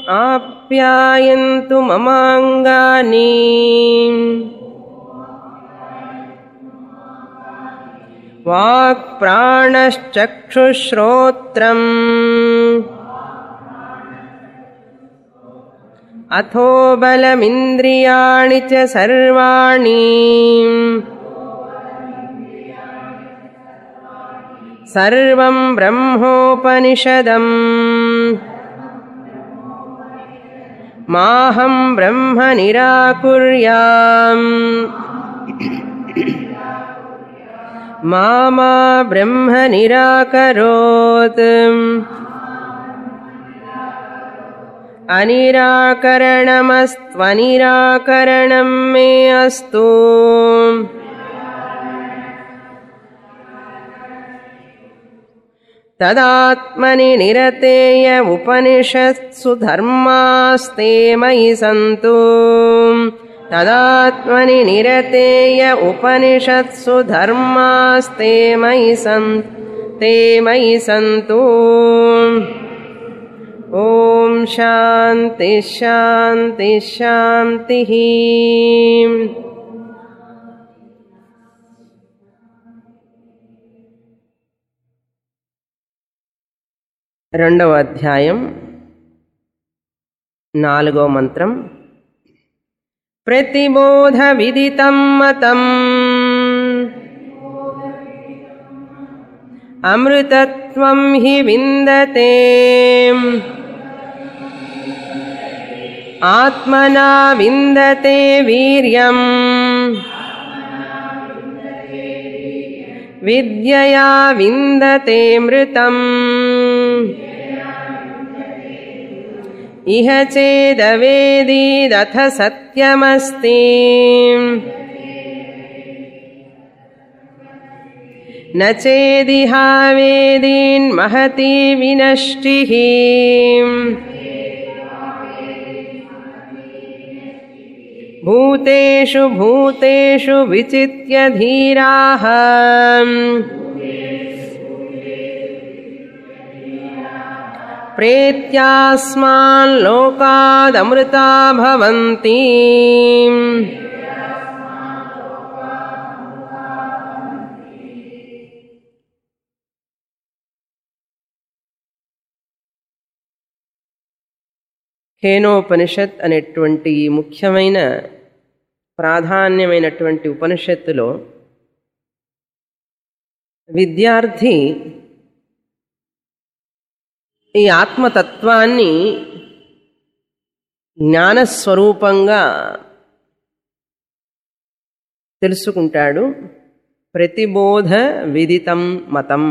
ఆప్యాయంతు మమాంగాని walk ప్రాణశ్చక్షుశ్రోత్రం అథో బలమింద్రియాణి చ సర్వాణి సర్వం బ్రహ్మోపనిషదం మాహం బ్రహ్మ నిరాకుర్యాం మా మా బ్రహ్మ నిరాకరోత్ అనిరాకరణమస్త్వనిరాకరణం మే అస్తు తదాత్మని నిరతేయ ఉపనిషత్సు ధర్మాస్తే మయి సంతు తదాత్మని నిరతేయ ఉపనిషత్సు ధర్మాస్తే మయి సం తే మయి సంతు ఓం శాంతి శాంతి శాంతి రెండవ అధ్యాయం నాలుగో మంత్రం ప్రతిబోధ విదితం మతం అమృతత్వం హి విందతే ఆత్మనా విందతే వీర్యం విద్యయా విందతే మృతం ఇహ చేదవేదీదథ సత్యమస్తి न चेदिहावेदीन्महती विनष्टिः भूतेषु भूतेषु विचित्य धीराः प्रेत्यास्माल्लोकादमृता भवन्ति హేనోపనిషత్ అనేటువంటి ఈ ముఖ్యమైన ప్రాధాన్యమైనటువంటి ఉపనిషత్తులో విద్యార్థి ఈ ఆత్మతత్వాన్ని జ్ఞానస్వరూపంగా తెలుసుకుంటాడు ప్రతిబోధ విదితం మతం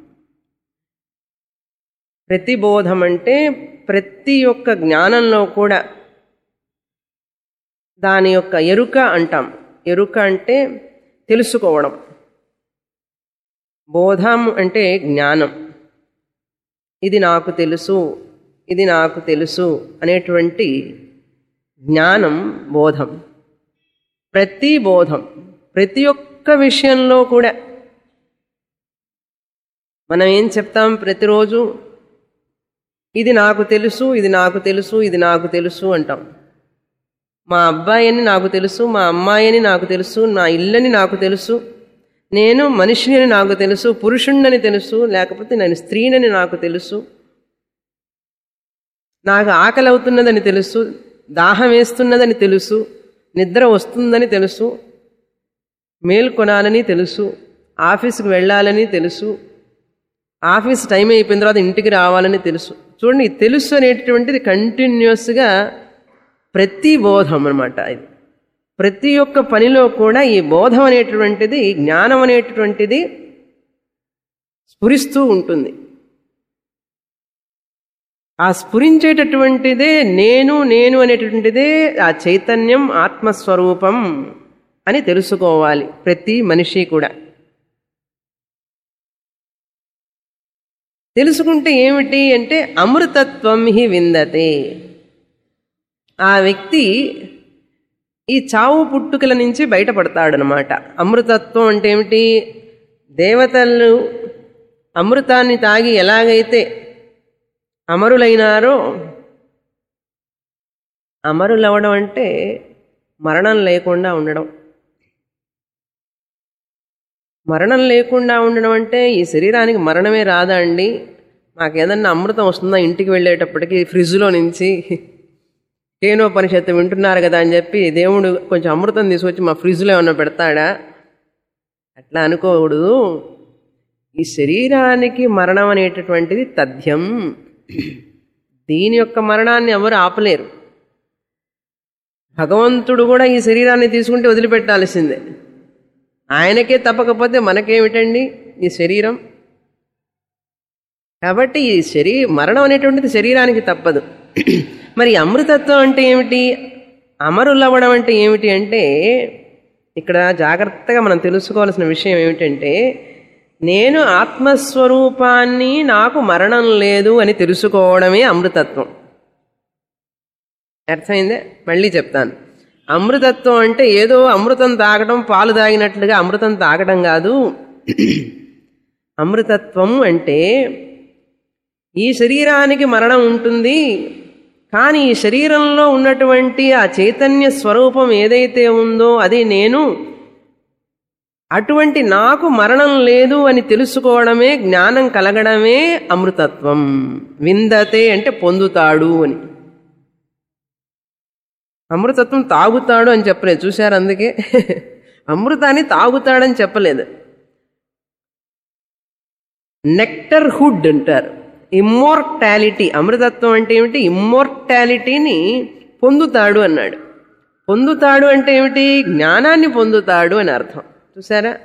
ప్రతిబోధం అంటే ప్రతి ఒక్క జ్ఞానంలో కూడా దాని యొక్క ఎరుక అంటాం ఎరుక అంటే తెలుసుకోవడం బోధం అంటే జ్ఞానం ఇది నాకు తెలుసు ఇది నాకు తెలుసు అనేటువంటి జ్ఞానం బోధం ప్రతి బోధం ప్రతి ఒక్క విషయంలో కూడా మనం ఏం చెప్తాం ప్రతిరోజు ఇది నాకు తెలుసు ఇది నాకు తెలుసు ఇది నాకు తెలుసు అంటాం మా అబ్బాయి అని నాకు తెలుసు మా అమ్మాయి అని నాకు తెలుసు నా ఇల్లని నాకు తెలుసు నేను మనిషిని అని నాకు తెలుసు పురుషుణ్ణని తెలుసు లేకపోతే నేను స్త్రీనని నాకు తెలుసు నాకు ఆకలి అవుతున్నదని తెలుసు దాహం వేస్తున్నదని తెలుసు నిద్ర వస్తుందని తెలుసు మేల్కొనాలని తెలుసు ఆఫీస్కి వెళ్ళాలని తెలుసు ఆఫీస్ టైం అయిపోయిన తర్వాత ఇంటికి రావాలని తెలుసు చూడండి ఈ తెలుసు అనేటటువంటిది కంటిన్యూస్గా ప్రతి బోధం అనమాట ఇది ప్రతి ఒక్క పనిలో కూడా ఈ బోధం అనేటువంటిది జ్ఞానం అనేటటువంటిది స్ఫురిస్తూ ఉంటుంది ఆ స్ఫురించేటటువంటిదే నేను నేను అనేటటువంటిదే ఆ చైతన్యం ఆత్మస్వరూపం అని తెలుసుకోవాలి ప్రతి మనిషి కూడా తెలుసుకుంటే ఏమిటి అంటే అమృతత్వం హి విందతే ఆ వ్యక్తి ఈ చావు పుట్టుకల నుంచి బయటపడతాడనమాట అమృతత్వం అంటే ఏమిటి దేవతలు అమృతాన్ని తాగి ఎలాగైతే అమరులైనారో అమరులవడం అంటే మరణం లేకుండా ఉండడం మరణం లేకుండా ఉండడం అంటే ఈ శరీరానికి మరణమే రాదా అండి మాకు ఏదన్నా అమృతం వస్తుందా ఇంటికి వెళ్ళేటప్పటికి ఫ్రిడ్జ్లో నుంచి కేనోపనిషత్తు వింటున్నారు కదా అని చెప్పి దేవుడు కొంచెం అమృతం తీసుకొచ్చి మా ఫ్రిడ్జ్లో ఏమన్నా పెడతాడా అట్లా అనుకోకూడదు ఈ శరీరానికి మరణం అనేటటువంటిది తథ్యం దీని యొక్క మరణాన్ని ఎవరు ఆపలేరు భగవంతుడు కూడా ఈ శరీరాన్ని తీసుకుంటే వదిలిపెట్టాల్సిందే ఆయనకే తప్పకపోతే మనకేమిటండి ఈ శరీరం కాబట్టి ఈ శరీ మరణం అనేటువంటిది శరీరానికి తప్పదు మరి అమృతత్వం అంటే ఏమిటి అమరులవ్వడం అంటే ఏమిటి అంటే ఇక్కడ జాగ్రత్తగా మనం తెలుసుకోవాల్సిన విషయం ఏమిటంటే నేను ఆత్మస్వరూపాన్ని నాకు మరణం లేదు అని తెలుసుకోవడమే అమృతత్వం అర్థమైందే మళ్ళీ చెప్తాను అమృతత్వం అంటే ఏదో అమృతం తాగడం పాలు తాగినట్లుగా అమృతం తాగడం కాదు అమృతత్వం అంటే ఈ శరీరానికి మరణం ఉంటుంది కానీ ఈ శరీరంలో ఉన్నటువంటి ఆ చైతన్య స్వరూపం ఏదైతే ఉందో అది నేను అటువంటి నాకు మరణం లేదు అని తెలుసుకోవడమే జ్ఞానం కలగడమే అమృతత్వం విందతే అంటే పొందుతాడు అని అమృతత్వం తాగుతాడు అని చెప్పలేదు చూశారు అందుకే అమృతాన్ని తాగుతాడని చెప్పలేదు నెక్టర్ హుడ్ అంటారు ఇమ్మోర్టాలిటీ అమృతత్వం అంటే ఏమిటి ఇమ్మోర్టాలిటీని పొందుతాడు అన్నాడు పొందుతాడు అంటే ఏమిటి జ్ఞానాన్ని పొందుతాడు అని అర్థం చూసారా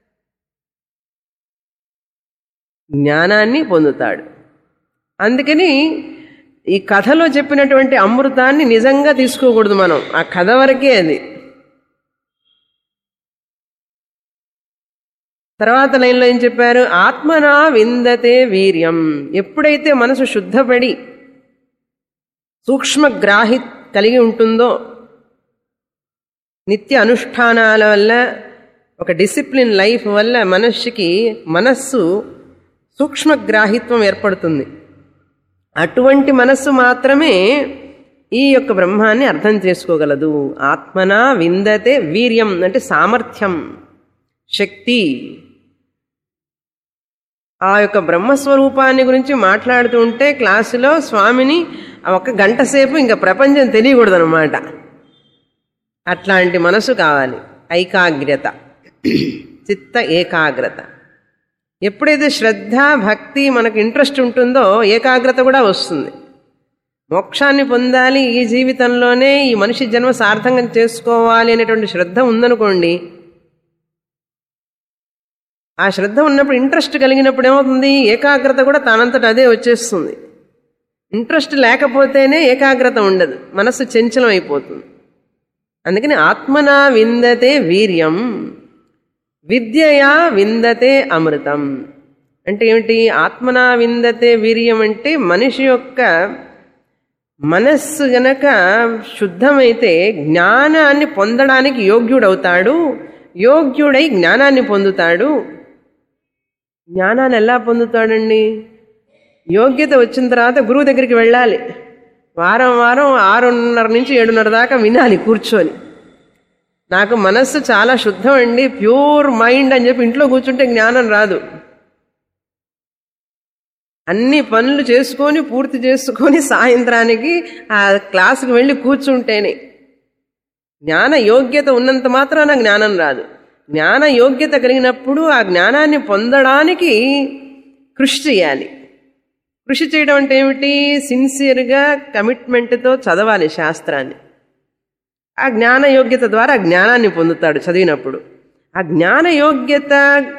జ్ఞానాన్ని పొందుతాడు అందుకని ఈ కథలో చెప్పినటువంటి అమృతాన్ని నిజంగా తీసుకోకూడదు మనం ఆ కథ వరకే అది తర్వాత లైన్లో ఏం చెప్పారు ఆత్మనా విందతే వీర్యం ఎప్పుడైతే మనసు శుద్ధపడి సూక్ష్మగ్రాహి కలిగి ఉంటుందో నిత్య అనుష్ఠానాల వల్ల ఒక డిసిప్లిన్ లైఫ్ వల్ల మనిషికి మనస్సు సూక్ష్మగ్రాహిత్వం ఏర్పడుతుంది అటువంటి మనస్సు మాత్రమే ఈ యొక్క బ్రహ్మాన్ని అర్థం చేసుకోగలదు ఆత్మనా విందతే వీర్యం అంటే సామర్థ్యం శక్తి ఆ యొక్క బ్రహ్మస్వరూపాన్ని గురించి మాట్లాడుతూ ఉంటే క్లాసులో స్వామిని ఒక గంట సేపు ఇంకా ప్రపంచం తెలియకూడదు అనమాట అట్లాంటి మనసు కావాలి ఐకాగ్రత చిత్త ఏకాగ్రత ఎప్పుడైతే శ్రద్ధ భక్తి మనకు ఇంట్రెస్ట్ ఉంటుందో ఏకాగ్రత కూడా వస్తుంది మోక్షాన్ని పొందాలి ఈ జీవితంలోనే ఈ మనిషి జన్మ సార్థంగా చేసుకోవాలి అనేటువంటి శ్రద్ధ ఉందనుకోండి ఆ శ్రద్ధ ఉన్నప్పుడు ఇంట్రెస్ట్ కలిగినప్పుడు ఏమవుతుంది ఏకాగ్రత కూడా తానంతట అదే వచ్చేస్తుంది ఇంట్రెస్ట్ లేకపోతేనే ఏకాగ్రత ఉండదు మనస్సు చంచలం అయిపోతుంది అందుకని ఆత్మనా విందతే వీర్యం విద్యయా విందతే అమృతం అంటే ఏమిటి ఆత్మనా విందతే వీర్యం అంటే మనిషి యొక్క మనస్సు గనక శుద్ధమైతే జ్ఞానాన్ని పొందడానికి యోగ్యుడవుతాడు యోగ్యుడై జ్ఞానాన్ని పొందుతాడు జ్ఞానాన్ని ఎలా పొందుతాడండి యోగ్యత వచ్చిన తర్వాత గురువు దగ్గరికి వెళ్ళాలి వారం వారం ఆరున్నర నుంచి ఏడున్నర దాకా వినాలి కూర్చొని నాకు మనస్సు చాలా శుద్ధం అండి ప్యూర్ మైండ్ అని చెప్పి ఇంట్లో కూర్చుంటే జ్ఞానం రాదు అన్ని పనులు చేసుకొని పూర్తి చేసుకొని సాయంత్రానికి ఆ క్లాసుకు వెళ్ళి కూర్చుంటేనే జ్ఞాన యోగ్యత ఉన్నంత మాత్రాన జ్ఞానం రాదు జ్ఞాన యోగ్యత కలిగినప్పుడు ఆ జ్ఞానాన్ని పొందడానికి కృషి చేయాలి కృషి చేయడం అంటే ఏమిటి సిన్సియర్గా కమిట్మెంట్తో చదవాలి శాస్త్రాన్ని ఆ జ్ఞాన యోగ్యత ద్వారా జ్ఞానాన్ని పొందుతాడు చదివినప్పుడు ఆ జ్ఞాన యోగ్యత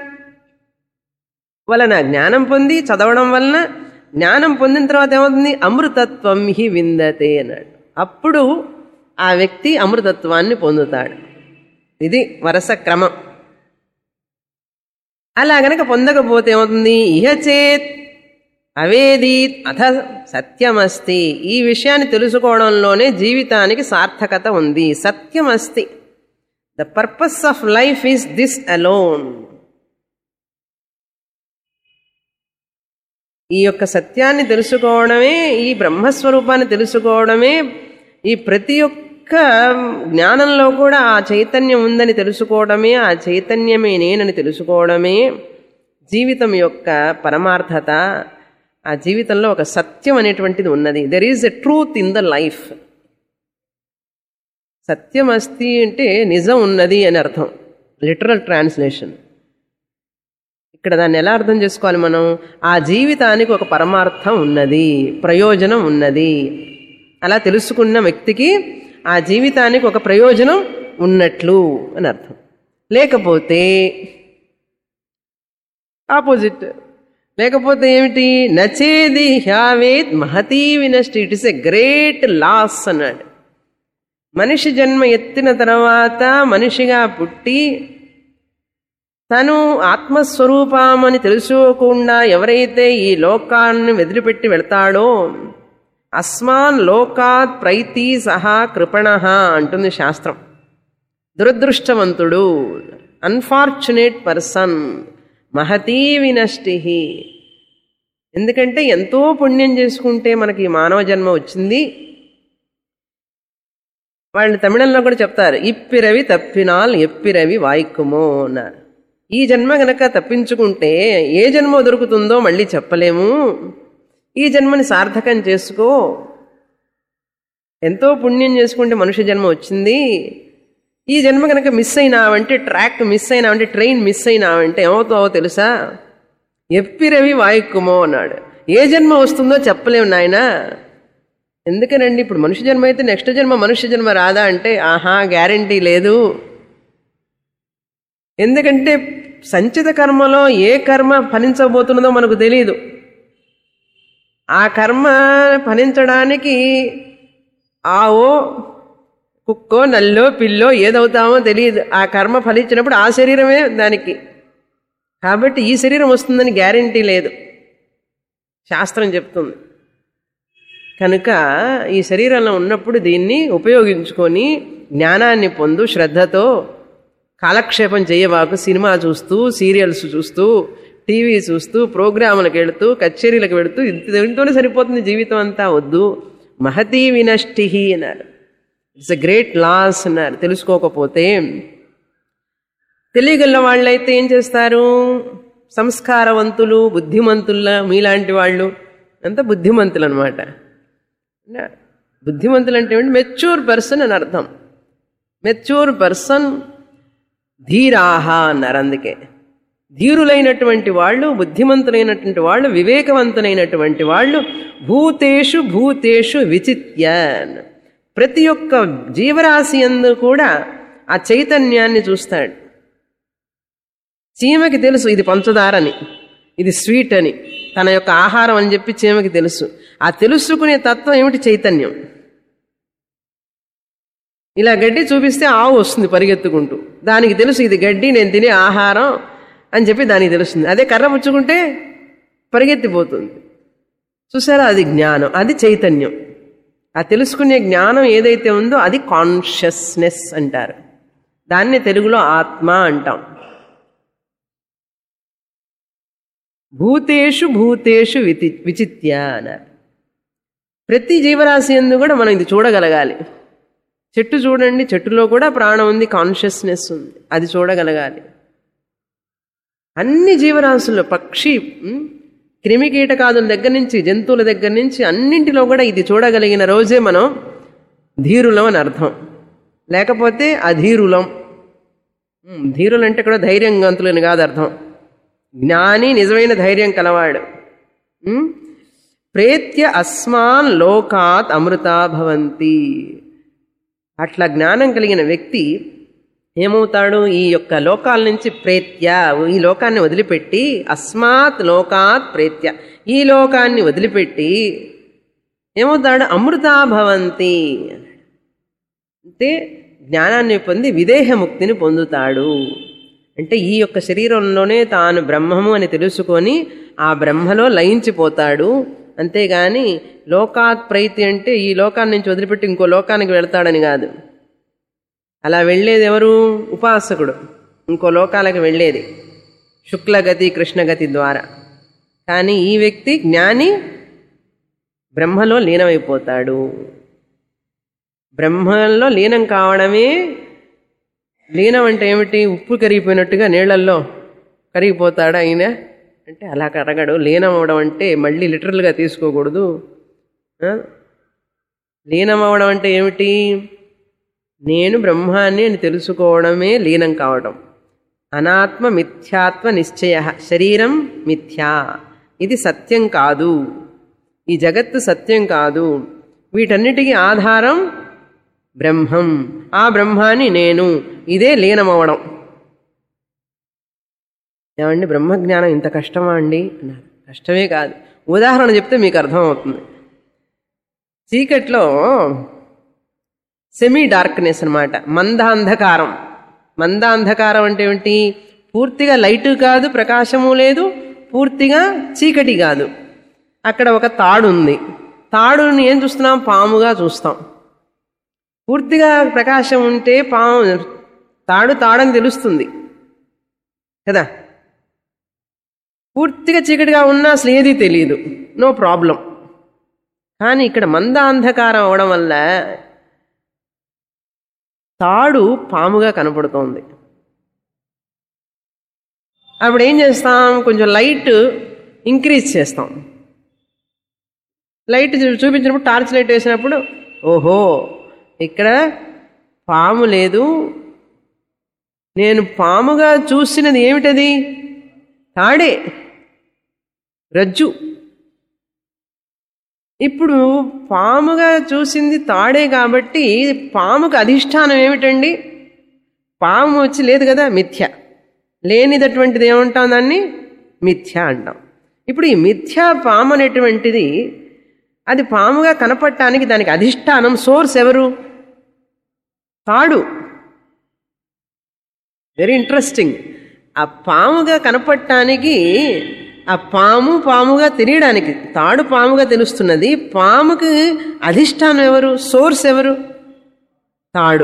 వలన జ్ఞానం పొంది చదవడం వలన జ్ఞానం పొందిన తర్వాత ఏమవుతుంది అమృతత్వం హి విందతే అన్నాడు అప్పుడు ఆ వ్యక్తి అమృతత్వాన్ని పొందుతాడు ఇది వరస క్రమం అలా గనక పొందకపోతే ఏమవుతుంది ఇహ చేత్ అవేదీత్ అథ సత్యమస్తి ఈ విషయాన్ని తెలుసుకోవడంలోనే జీవితానికి సార్థకత ఉంది సత్యమస్తి the purpose of life is this alone ఈ యొక్క సత్యాన్ని తెలుసుకోవడమే ఈ బ్రహ్మస్వరూపాన్ని తెలుసుకోవడమే ఈ ప్రతి ఒక్క జ్ఞానంలో కూడా ఆ చైతన్యం ఉందని తెలుసుకోవడమే ఆ చైతన్యమే నేనని తెలుసుకోవడమే జీవితం యొక్క పరమార్థత ఆ జీవితంలో ఒక సత్యం అనేటువంటిది ఉన్నది there is a truth in the life సత్యం అస్తి అంటే నిజం ఉన్నది అని అర్థం లిటరల్ ట్రాన్స్లేషన్ ఇక్కడ దాన్ని ఎలా అర్థం చేసుకోవాలి మనం ఆ జీవితానికి ఒక పరమార్థం ఉన్నది ప్రయోజనం ఉన్నది అలా తెలుసుకున్న వ్యక్తికి ఆ జీవితానికి ఒక ప్రయోజనం ఉన్నట్లు అని అర్థం లేకపోతే ఆపోజిట్ లేకపోతే ఏమిటి నచేది హ్యావేత్ మహతీ వినష్టి it is a great loss అన్నాడు మనిషి జన్మ ఎత్తిన తర్వాత మనిషిగా పుట్టి తను ఆత్మస్వరూపమని తెలుసుకోకుండా ఎవరైతే ఈ లోకాన్ని వదిలిపెట్టి వెళ్తాడో అస్మాన్ లోకాత్ ప్రైతి సహా కృపణ అంటుంది శాస్త్రం దురదృష్టవంతుడు అన్ఫార్చునేట్ పర్సన్ మహతీ వినష్టి ఎందుకంటే ఎంతో పుణ్యం చేసుకుంటే మనకి ఈ మానవ జన్మ వచ్చింది వాళ్ళు తమిళంలో కూడా చెప్తారు ఇప్పిరవి తప్పినాల్ ఎప్పిరవి వాయిక్కుమో అన్నారు ఈ జన్మ గనక తప్పించుకుంటే ఏ జన్మ దొరుకుతుందో మళ్ళీ చెప్పలేము ఈ జన్మని సార్థకం చేసుకో ఎంతో పుణ్యం చేసుకుంటే మనుష్య జన్మ వచ్చింది ఈ జన్మ కనుక మిస్ అయినావంటే ట్రాక్ మిస్ అయినావంటే ట్రైన్ మిస్ అయినావంటే ఏమవుతావో తెలుసా ఎప్పిరవి వాయిక్కుమో అన్నాడు ఏ జన్మ వస్తుందో చెప్పలేము నాయనా ఎందుకనండి ఇప్పుడు మనుష్య జన్మ అయితే నెక్స్ట్ జన్మ మనుష్య జన్మ రాదా అంటే ఆహా గ్యారంటీ లేదు ఎందుకంటే సంచిత కర్మలో ఏ కర్మ ఫలించబోతున్నదో మనకు తెలియదు ఆ కర్మ ఫలించడానికి ఆవో కుక్కో నల్లో పిల్లో ఏదవుతామో తెలియదు ఆ కర్మ ఫలించినప్పుడు ఆ శరీరమే దానికి కాబట్టి ఈ శరీరం వస్తుందని గ్యారంటీ లేదు శాస్త్రం చెప్తుంది కనుక ఈ శరీరంలో ఉన్నప్పుడు దీన్ని ఉపయోగించుకొని జ్ఞానాన్ని పొందు శ్రద్ధతో కాలక్షేపం చేయవాకు సినిమా చూస్తూ సీరియల్స్ చూస్తూ టీవీ చూస్తూ ప్రోగ్రాములకు వెళుతూ కచేరీలకు వెళుతూ దీంతోనే సరిపోతుంది జీవితం అంతా వద్దు మహతీ వినష్టి అన్నారు ఇట్స్ ఎ గ్రేట్ లాస్ అన్నారు తెలుసుకోకపోతే తెలియగల వాళ్ళైతే ఏం చేస్తారు సంస్కారవంతులు బుద్ధిమంతుల మీలాంటి వాళ్ళు అంతా బుద్ధిమంతులు అనమాట బుద్ధిమంతులు అంటే మెచ్యూర్ పర్సన్ అని అర్థం మెచ్యూర్ పర్సన్ ధీరాహ అన్నారు అందుకే ధీరులైనటువంటి వాళ్ళు బుద్ధిమంతులైనటువంటి వాళ్ళు వివేకవంతులైనటువంటి వాళ్ళు భూతేషు భూతేషు విచిత్య ప్రతి ఒక్క జీవరాశి అందు కూడా ఆ చైతన్యాన్ని చూస్తాడు చీమకి తెలుసు ఇది పంచదారని ఇది స్వీట్ అని తన యొక్క ఆహారం అని చెప్పి చీమకి తెలుసు ఆ తెలుసుకునే తత్వం ఏమిటి చైతన్యం ఇలా గడ్డి చూపిస్తే ఆవు వస్తుంది పరిగెత్తుకుంటూ దానికి తెలుసు ఇది గడ్డి నేను తినే ఆహారం అని చెప్పి దానికి తెలుస్తుంది అదే కర్ర పుచ్చుకుంటే పరిగెత్తిపోతుంది చూసారా అది జ్ఞానం అది చైతన్యం ఆ తెలుసుకునే జ్ఞానం ఏదైతే ఉందో అది కాన్షియస్నెస్ అంటారు దాన్ని తెలుగులో ఆత్మ అంటాం భూతేషు భూతేషు వితి విచిత్య అన్నారు ప్రతి జీవరాశి ఎందు కూడా మనం ఇది చూడగలగాలి చెట్టు చూడండి చెట్టులో కూడా ప్రాణం ఉంది కాన్షియస్నెస్ ఉంది అది చూడగలగాలి అన్ని జీవరాశుల్లో పక్షి ఉమ్, క్రిమి కీటకాదుల దగ్గర నుంచి జంతువుల దగ్గర నుంచి అన్నింటిలో కూడా ఇది చూడగలిగిన రోజే మనం ధీరులం అని అర్థం లేకపోతే అధీరులం ఉమ్, ధీరులంటే కూడా ధైర్యంగంతులని కాదు అర్థం జ్ఞాని నిజమైన ధైర్యం కలవాడు ఉమ్, ప్రేత్య అస్మాన్ లోకాత్ అమృతా భవంతి అట్లా జ్ఞానం కలిగిన వ్యక్తి ఏమవుతాడు ఈ యొక్క లోకాల నుంచి ప్రేత్య ఈ లోకాన్ని వదిలిపెట్టి అస్మాత్ లోకాత్ ప్రేత్య ఈ లోకాన్ని వదిలిపెట్టి ఏమవుతాడు అమృతా భవంతి అంటే జ్ఞానాన్ని పొంది విదేహముక్తిని పొందుతాడు అంటే ఈ యొక్క శరీరంలోనే తాను బ్రహ్మము అని తెలుసుకొని ఆ బ్రహ్మలో లయించిపోతాడు అంతేగాని లోకాత్ ప్రైతి అంటే ఈ లోకాన్ని నుంచి వదిలిపెట్టి ఇంకో లోకానికి వెళ్తాడని కాదు అలా వెళ్ళేది ఎవరు ఉపాసకుడు ఇంకో లోకాలకు వెళ్ళేది శుక్లగతి కృష్ణగతి ద్వారా కానీ ఈ వ్యక్తి జ్ఞాని బ్రహ్మలో లీనమైపోతాడు బ్రహ్మంలో లీనం కావడమే లీనం అంటే ఏమిటి ఉప్పు కరిగిపోయినట్టుగా నీళ్ళల్లో కరిగిపోతాడా ఆయన అంటే అలా కరగడు లీనం అవడం అంటే మళ్ళీ లిటరల్గా తీసుకోకూడదు ఆ? లీనం అవడం అంటే ఏమిటి నేను బ్రహ్మాన్ని అని తెలుసుకోవడమే లీనం కావడం అనాత్మ మిథ్యాత్వ నిశ్చయ శరీరం మిథ్యా ఇది సత్యం కాదు ఈ జగత్తు సత్యం కాదు వీటన్నిటికీ ఆధారం బ్రహ్మం ఆ బ్రహ్మాన్ని నేను ఇదే లీనమవడం ఏమండి బ్రహ్మజ్ఞానం ఇంత కష్టమా అండి అన్నారు కష్టమే కాదు ఉదాహరణ చెప్తే మీకు అర్థమవుతుంది చీకట్లో సెమీ డార్క్నెస్ అనమాట మందాంధకారం మందాంధకారం అంటే ఏమిటి పూర్తిగా లైటు కాదు ప్రకాశము లేదు పూర్తిగా చీకటి కాదు అక్కడ ఒక తాడు ఉంది తాడుని ఏం చూస్తున్నాం పాముగా చూస్తాం పూర్తిగా ప్రకాశం ఉంటే పాము తాడు తాడని తెలుస్తుంది కదా పూర్తిగా చీకటిగా ఉన్నా అసలు ఏదీ తెలియదు నో ప్రాబ్లం కానీ ఇక్కడ మందాంధకారం అవడం వల్ల తాడు పాముగా కనపడుతోంది అప్పుడు ఏం చేస్తాం కొంచెం లైట్ ఇంక్రీజ్ చేస్తాం లైట్ చూ- చూపించినప్పుడు టార్చ్ లైట్ వేసినప్పుడు ఓహో ఇక్కడ పాము లేదు నేను పాముగా చూసినది ఏమిటది తాడే రజ్జు ఇప్పుడు పాముగా చూసింది తాడే కాబట్టి పాముకు అధిష్టానం ఏమిటండి పాము వచ్చి లేదు కదా మిథ్య లేనిదటువంటిది ఏమంటాం దాన్ని మిథ్య అంటాం ఇప్పుడు ఈ మిథ్య పాము అనేటువంటిది అది పాముగా కనపడటానికి దానికి అధిష్టానం సోర్స్ ఎవరు తాడు వెరీ ఇంట్రెస్టింగ్ ఆ పాముగా కనపడటానికి ఆ పాము పాముగా తెలియడానికి తాడు పాముగా తెలుస్తున్నది పాముకి అధిష్టానం ఎవరు సోర్స్ ఎవరు తాడు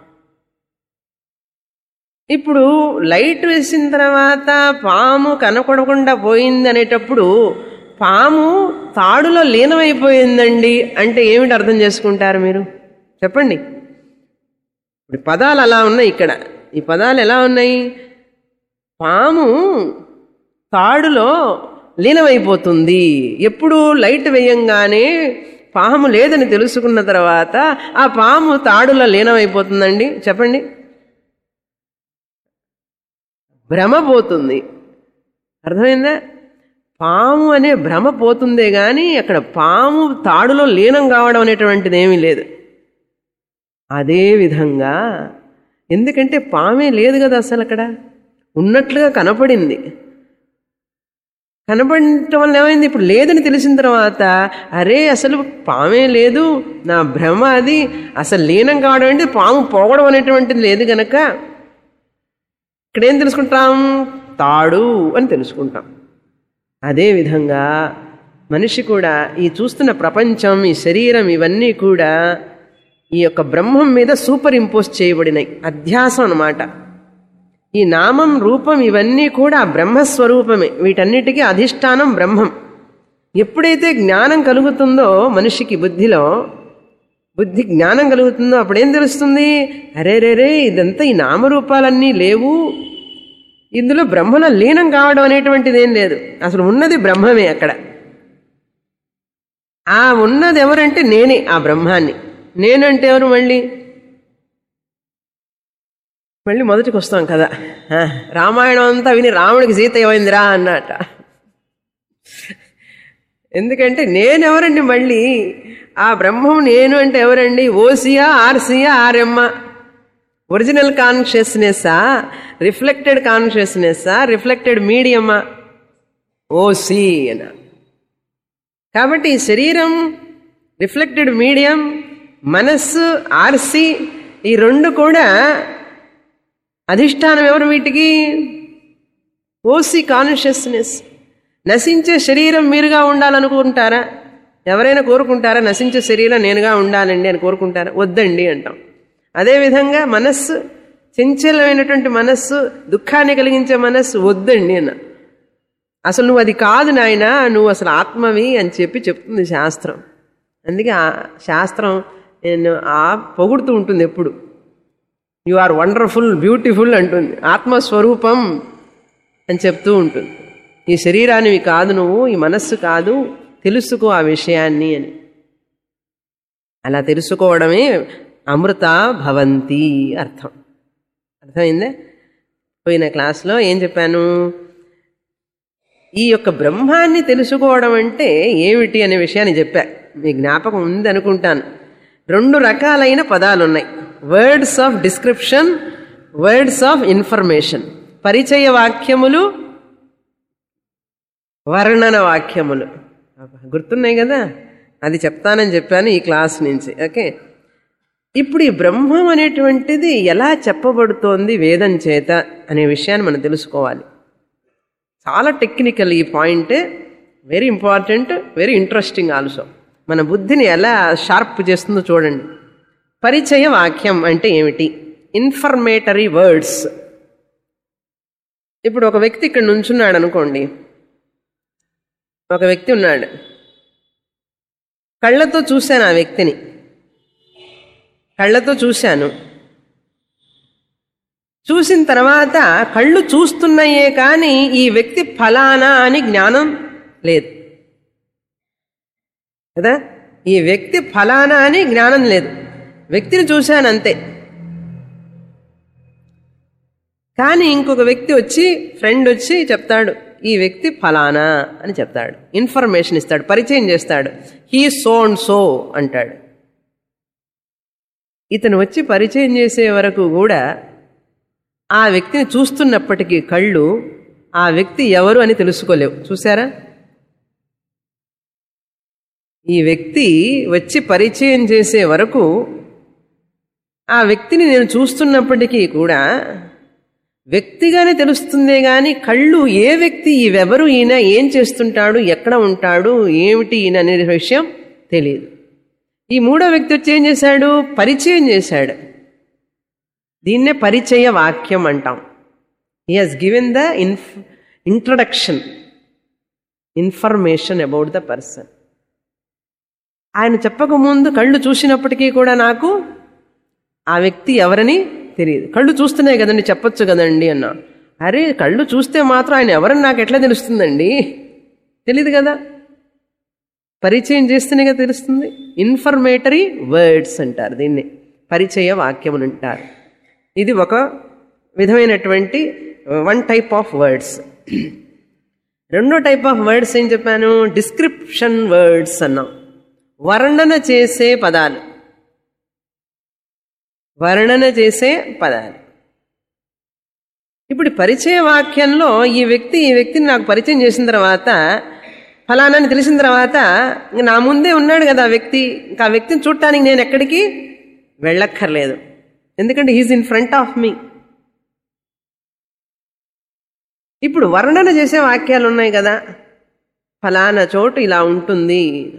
ఇప్పుడు లైట్ వేసిన తర్వాత పాము కనపడకుండా పోయింది అనేటప్పుడు పాము తాడులో లీనమైపోయిందండి అంటే ఏమిటి అర్థం చేసుకుంటారు మీరు చెప్పండి ఇప్పుడు పదాలు అలా ఉన్నాయి ఇక్కడ ఈ పదాలు ఎలా ఉన్నాయి పాము తాడులో లీనమైపోతుంది ఎప్పుడు లైట్ వేయంగానే పాము లేదని తెలుసుకున్న తర్వాత ఆ పాము తాడులో లీనమైపోతుందండి చెప్పండి భ్రమ పోతుంది అర్థమైందా పాము అనే భ్రమ పోతుందే కానీ అక్కడ పాము తాడులో లీనం కావడం అనేటువంటిది ఏమీ లేదు అదే విధంగా ఎందుకంటే పామే లేదు కదా అసలు అక్కడ ఉన్నట్లుగా కనపడింది కనపడటం వల్ల ఏమైంది ఇప్పుడు లేదని తెలిసిన తర్వాత అరే అసలు పామే లేదు నా భ్రమ అది అసలు లీనం కావడం అంటే పాము పోవడం అనేటువంటిది లేదు గనక ఇక్కడేం తెలుసుకుంటాం తాడు అని తెలుసుకుంటాం అదేవిధంగా మనిషి కూడా ఈ చూస్తున్న ప్రపంచం ఈ శరీరం ఇవన్నీ కూడా ఈ యొక్క బ్రహ్మం మీద సూపర్ ఇంపోజ్ చేయబడినాయి అధ్యాసం అన్నమాట ఈ నామం రూపం ఇవన్నీ కూడా బ్రహ్మస్వరూపమే వీటన్నిటికీ అధిష్టానం బ్రహ్మం ఎప్పుడైతే జ్ఞానం కలుగుతుందో మనిషికి బుద్ధిలో బుద్ధి జ్ఞానం కలుగుతుందో అప్పుడేం తెలుస్తుంది అరే రే రే ఇదంతా ఈ నామరూపాలన్నీ లేవు ఇందులో బ్రహ్మలో లీనం కావడం అనేటువంటిది ఏం లేదు అసలు ఉన్నది బ్రహ్మమే అక్కడ ఆ ఉన్నది ఎవరంటే నేనే ఆ బ్రహ్మాన్ని నేనంటే ఎవరు మళ్ళీ మళ్ళీ మొదటికి వస్తాం కదా ఆ, రామాయణం అంతా విని రాముడికి సీత ఏమైందిరా అన్నట ఎందుకంటే నేనెవరండి మళ్ళీ ఆ బ్రహ్మం నేను అంటే ఎవరండి ఓసియా ఆర్సియా ఆర్ఎమ్మ ఒరిజినల్ కాన్షియస్నెస్సా రిఫ్లెక్టెడ్ కాన్షియస్నెస్సా రిఫ్లెక్టెడ్ మీడియమా ఓసి అన కాబట్టి ఈ శరీరం రిఫ్లెక్టెడ్ మీడియం మనస్సు ఆర్సి ఈ రెండు కూడా అధిష్టానం ఎవరు వీటికి ఓసి కాన్షియస్నెస్ నశించే శరీరం మీరుగా ఉండాలనుకుంటారా ఎవరైనా కోరుకుంటారా నశించే శరీరం నేనుగా ఉండాలండి అని కోరుకుంటారా వద్దండి అంటాం అదేవిధంగా మనస్సు చంచలమైనటువంటి మనస్సు దుఃఖాన్ని కలిగించే మనస్సు వద్దండి అన్న అసలు నువ్వు అది కాదు నాయన నువ్వు అసలు ఆత్మవి అని చెప్పి చెప్తుంది శాస్త్రం అందుకే ఆ శాస్త్రం నేను ఆ పొగుడుతూ ఉంటుంది ఎప్పుడు యు ఆర్ వండర్ఫుల్ బ్యూటిఫుల్ అంటుంది ఆత్మస్వరూపం అని చెప్తూ ఉంటుంది ఈ శరీరానివి కాదు నువ్వు ఈ మనస్సు కాదు తెలుసుకో ఆ విషయాన్ని అని అలా తెలుసుకోవడమే అమృత భవంతి అర్థం అర్థమైందే పోయిన క్లాస్లో ఏం చెప్పాను ఈ యొక్క బ్రహ్మాన్ని తెలుసుకోవడం అంటే ఏమిటి అనే విషయాన్ని చెప్పా మీ జ్ఞాపకం ఉంది అనుకుంటాను రెండు రకాలైన పదాలు ఉన్నాయి words of description words of information పరిచయ వాక్యములు వర్ణన వాక్యములు అబ్బా, గుర్తున్నాయి కదా అది చెప్తానని చెప్పాను ఈ క్లాస్ నుంచి ఓకే ఇప్పుడు ఈ బ్రహ్మం అనేటువంటిది ఎలా చెప్పబడుతోంది వేదం చేత అనే విషయాన్ని మనం తెలుసుకోవాలి చాలా టెక్నికల్ ఈ point very important very interesting also మన బుద్ధిని ఎలా షార్ప్ చేస్తుందో చూడండి పరిచయ వాక్యం అంటే ఏమిటి ఇన్ఫర్మేటరీ వర్డ్స్ ఇప్పుడు ఒక వ్యక్తి ఇక్కడ నుంచున్నాడు అనుకోండి ఒక వ్యక్తి ఉన్నాడు కళ్ళతో చూశాను ఆ వ్యక్తిని కళ్ళతో చూశాను చూసిన తర్వాత కళ్ళు చూస్తున్నాయే కానీ ఈ వ్యక్తి ఫలానా అని జ్ఞానం లేదు కదా ఈ వ్యక్తి ఫలానా అని జ్ఞానం లేదు వ్యక్తిని చూశాను అంతే కానీ ఇంకొక వ్యక్తి వచ్చి ఫ్రెండ్ వచ్చి చెప్తాడు ఈ వ్యక్తి ఫలానా అని చెప్తాడు ఇన్ఫర్మేషన్ ఇస్తాడు పరిచయం చేస్తాడు హీ సో అండ్ సో అంటాడు ఇతను వచ్చి పరిచయం చేసే వరకు కూడా ఆ వ్యక్తిని చూస్తున్నప్పటికీ కళ్ళు ఆ వ్యక్తి ఎవరు అని తెలుసుకోలేవు చూసారా ఈ వ్యక్తి వచ్చి పరిచయం చేసే వరకు ఆ వ్యక్తిని నేను చూస్తున్నప్పటికీ కూడా వ్యక్తిగానే తెలుస్తుందే గాని కళ్ళు ఏ వ్యక్తి ఈవెవరు ఈయన ఏం చేస్తుంటాడు ఎక్కడ ఉంటాడు ఏమిటి ఈయన అనే విషయం తెలియదు ఈ మూడో వ్యక్తి వచ్చి ఏం చేశాడు పరిచయం చేశాడు దీన్నే పరిచయ వాక్యం అంటాం హీ హాజ్ గివెన్ ద ఇన్ఫ్ introduction information about the person ఆయన చెప్పకముందు కళ్ళు చూసినప్పటికీ కూడా నాకు ఆ వ్యక్తి ఎవరని తెలియదు కళ్ళు చూస్తున్నాయి కదండి చెప్పొచ్చు కదండి అన్నా అరే కళ్ళు చూస్తే మాత్రం ఆయన ఎవరని నాకు ఎట్లా తెలుస్తుందండి తెలియదు కదా పరిచయం చేస్తేనే కదా తెలుస్తుంది ఇన్ఫర్మేటరీ వర్డ్స్ అంటారు దీన్ని పరిచయ వాక్యములు అంటారు ఇది ఒక విధమైనటువంటి వన్ టైప్ ఆఫ్ వర్డ్స్ రెండో టైప్ ఆఫ్ వర్డ్స్ ఏం చెప్పాను డిస్క్రిప్షన్ వర్డ్స్ అన్నాం వర్ణన చేసే పదాలు వర్ణన చేసే పదాలు ఇప్పుడు పరిచయ వాక్యంలో ఈ వ్యక్తి ఈ వ్యక్తిని నాకు పరిచయం చేసిన తర్వాత ఫలానాని తెలిసిన తర్వాత ఇంక నా ముందే ఉన్నాడు కదా ఆ వ్యక్తి ఇంకా ఆ వ్యక్తిని చూడటానికి నేను ఎక్కడికి వెళ్ళక్కర్లేదు ఎందుకంటే he's in front of me ఇప్పుడు వర్ణన చేసే వాక్యాలు ఉన్నాయి కదా ఫలానా చోటు ఇలా ఉంటుంది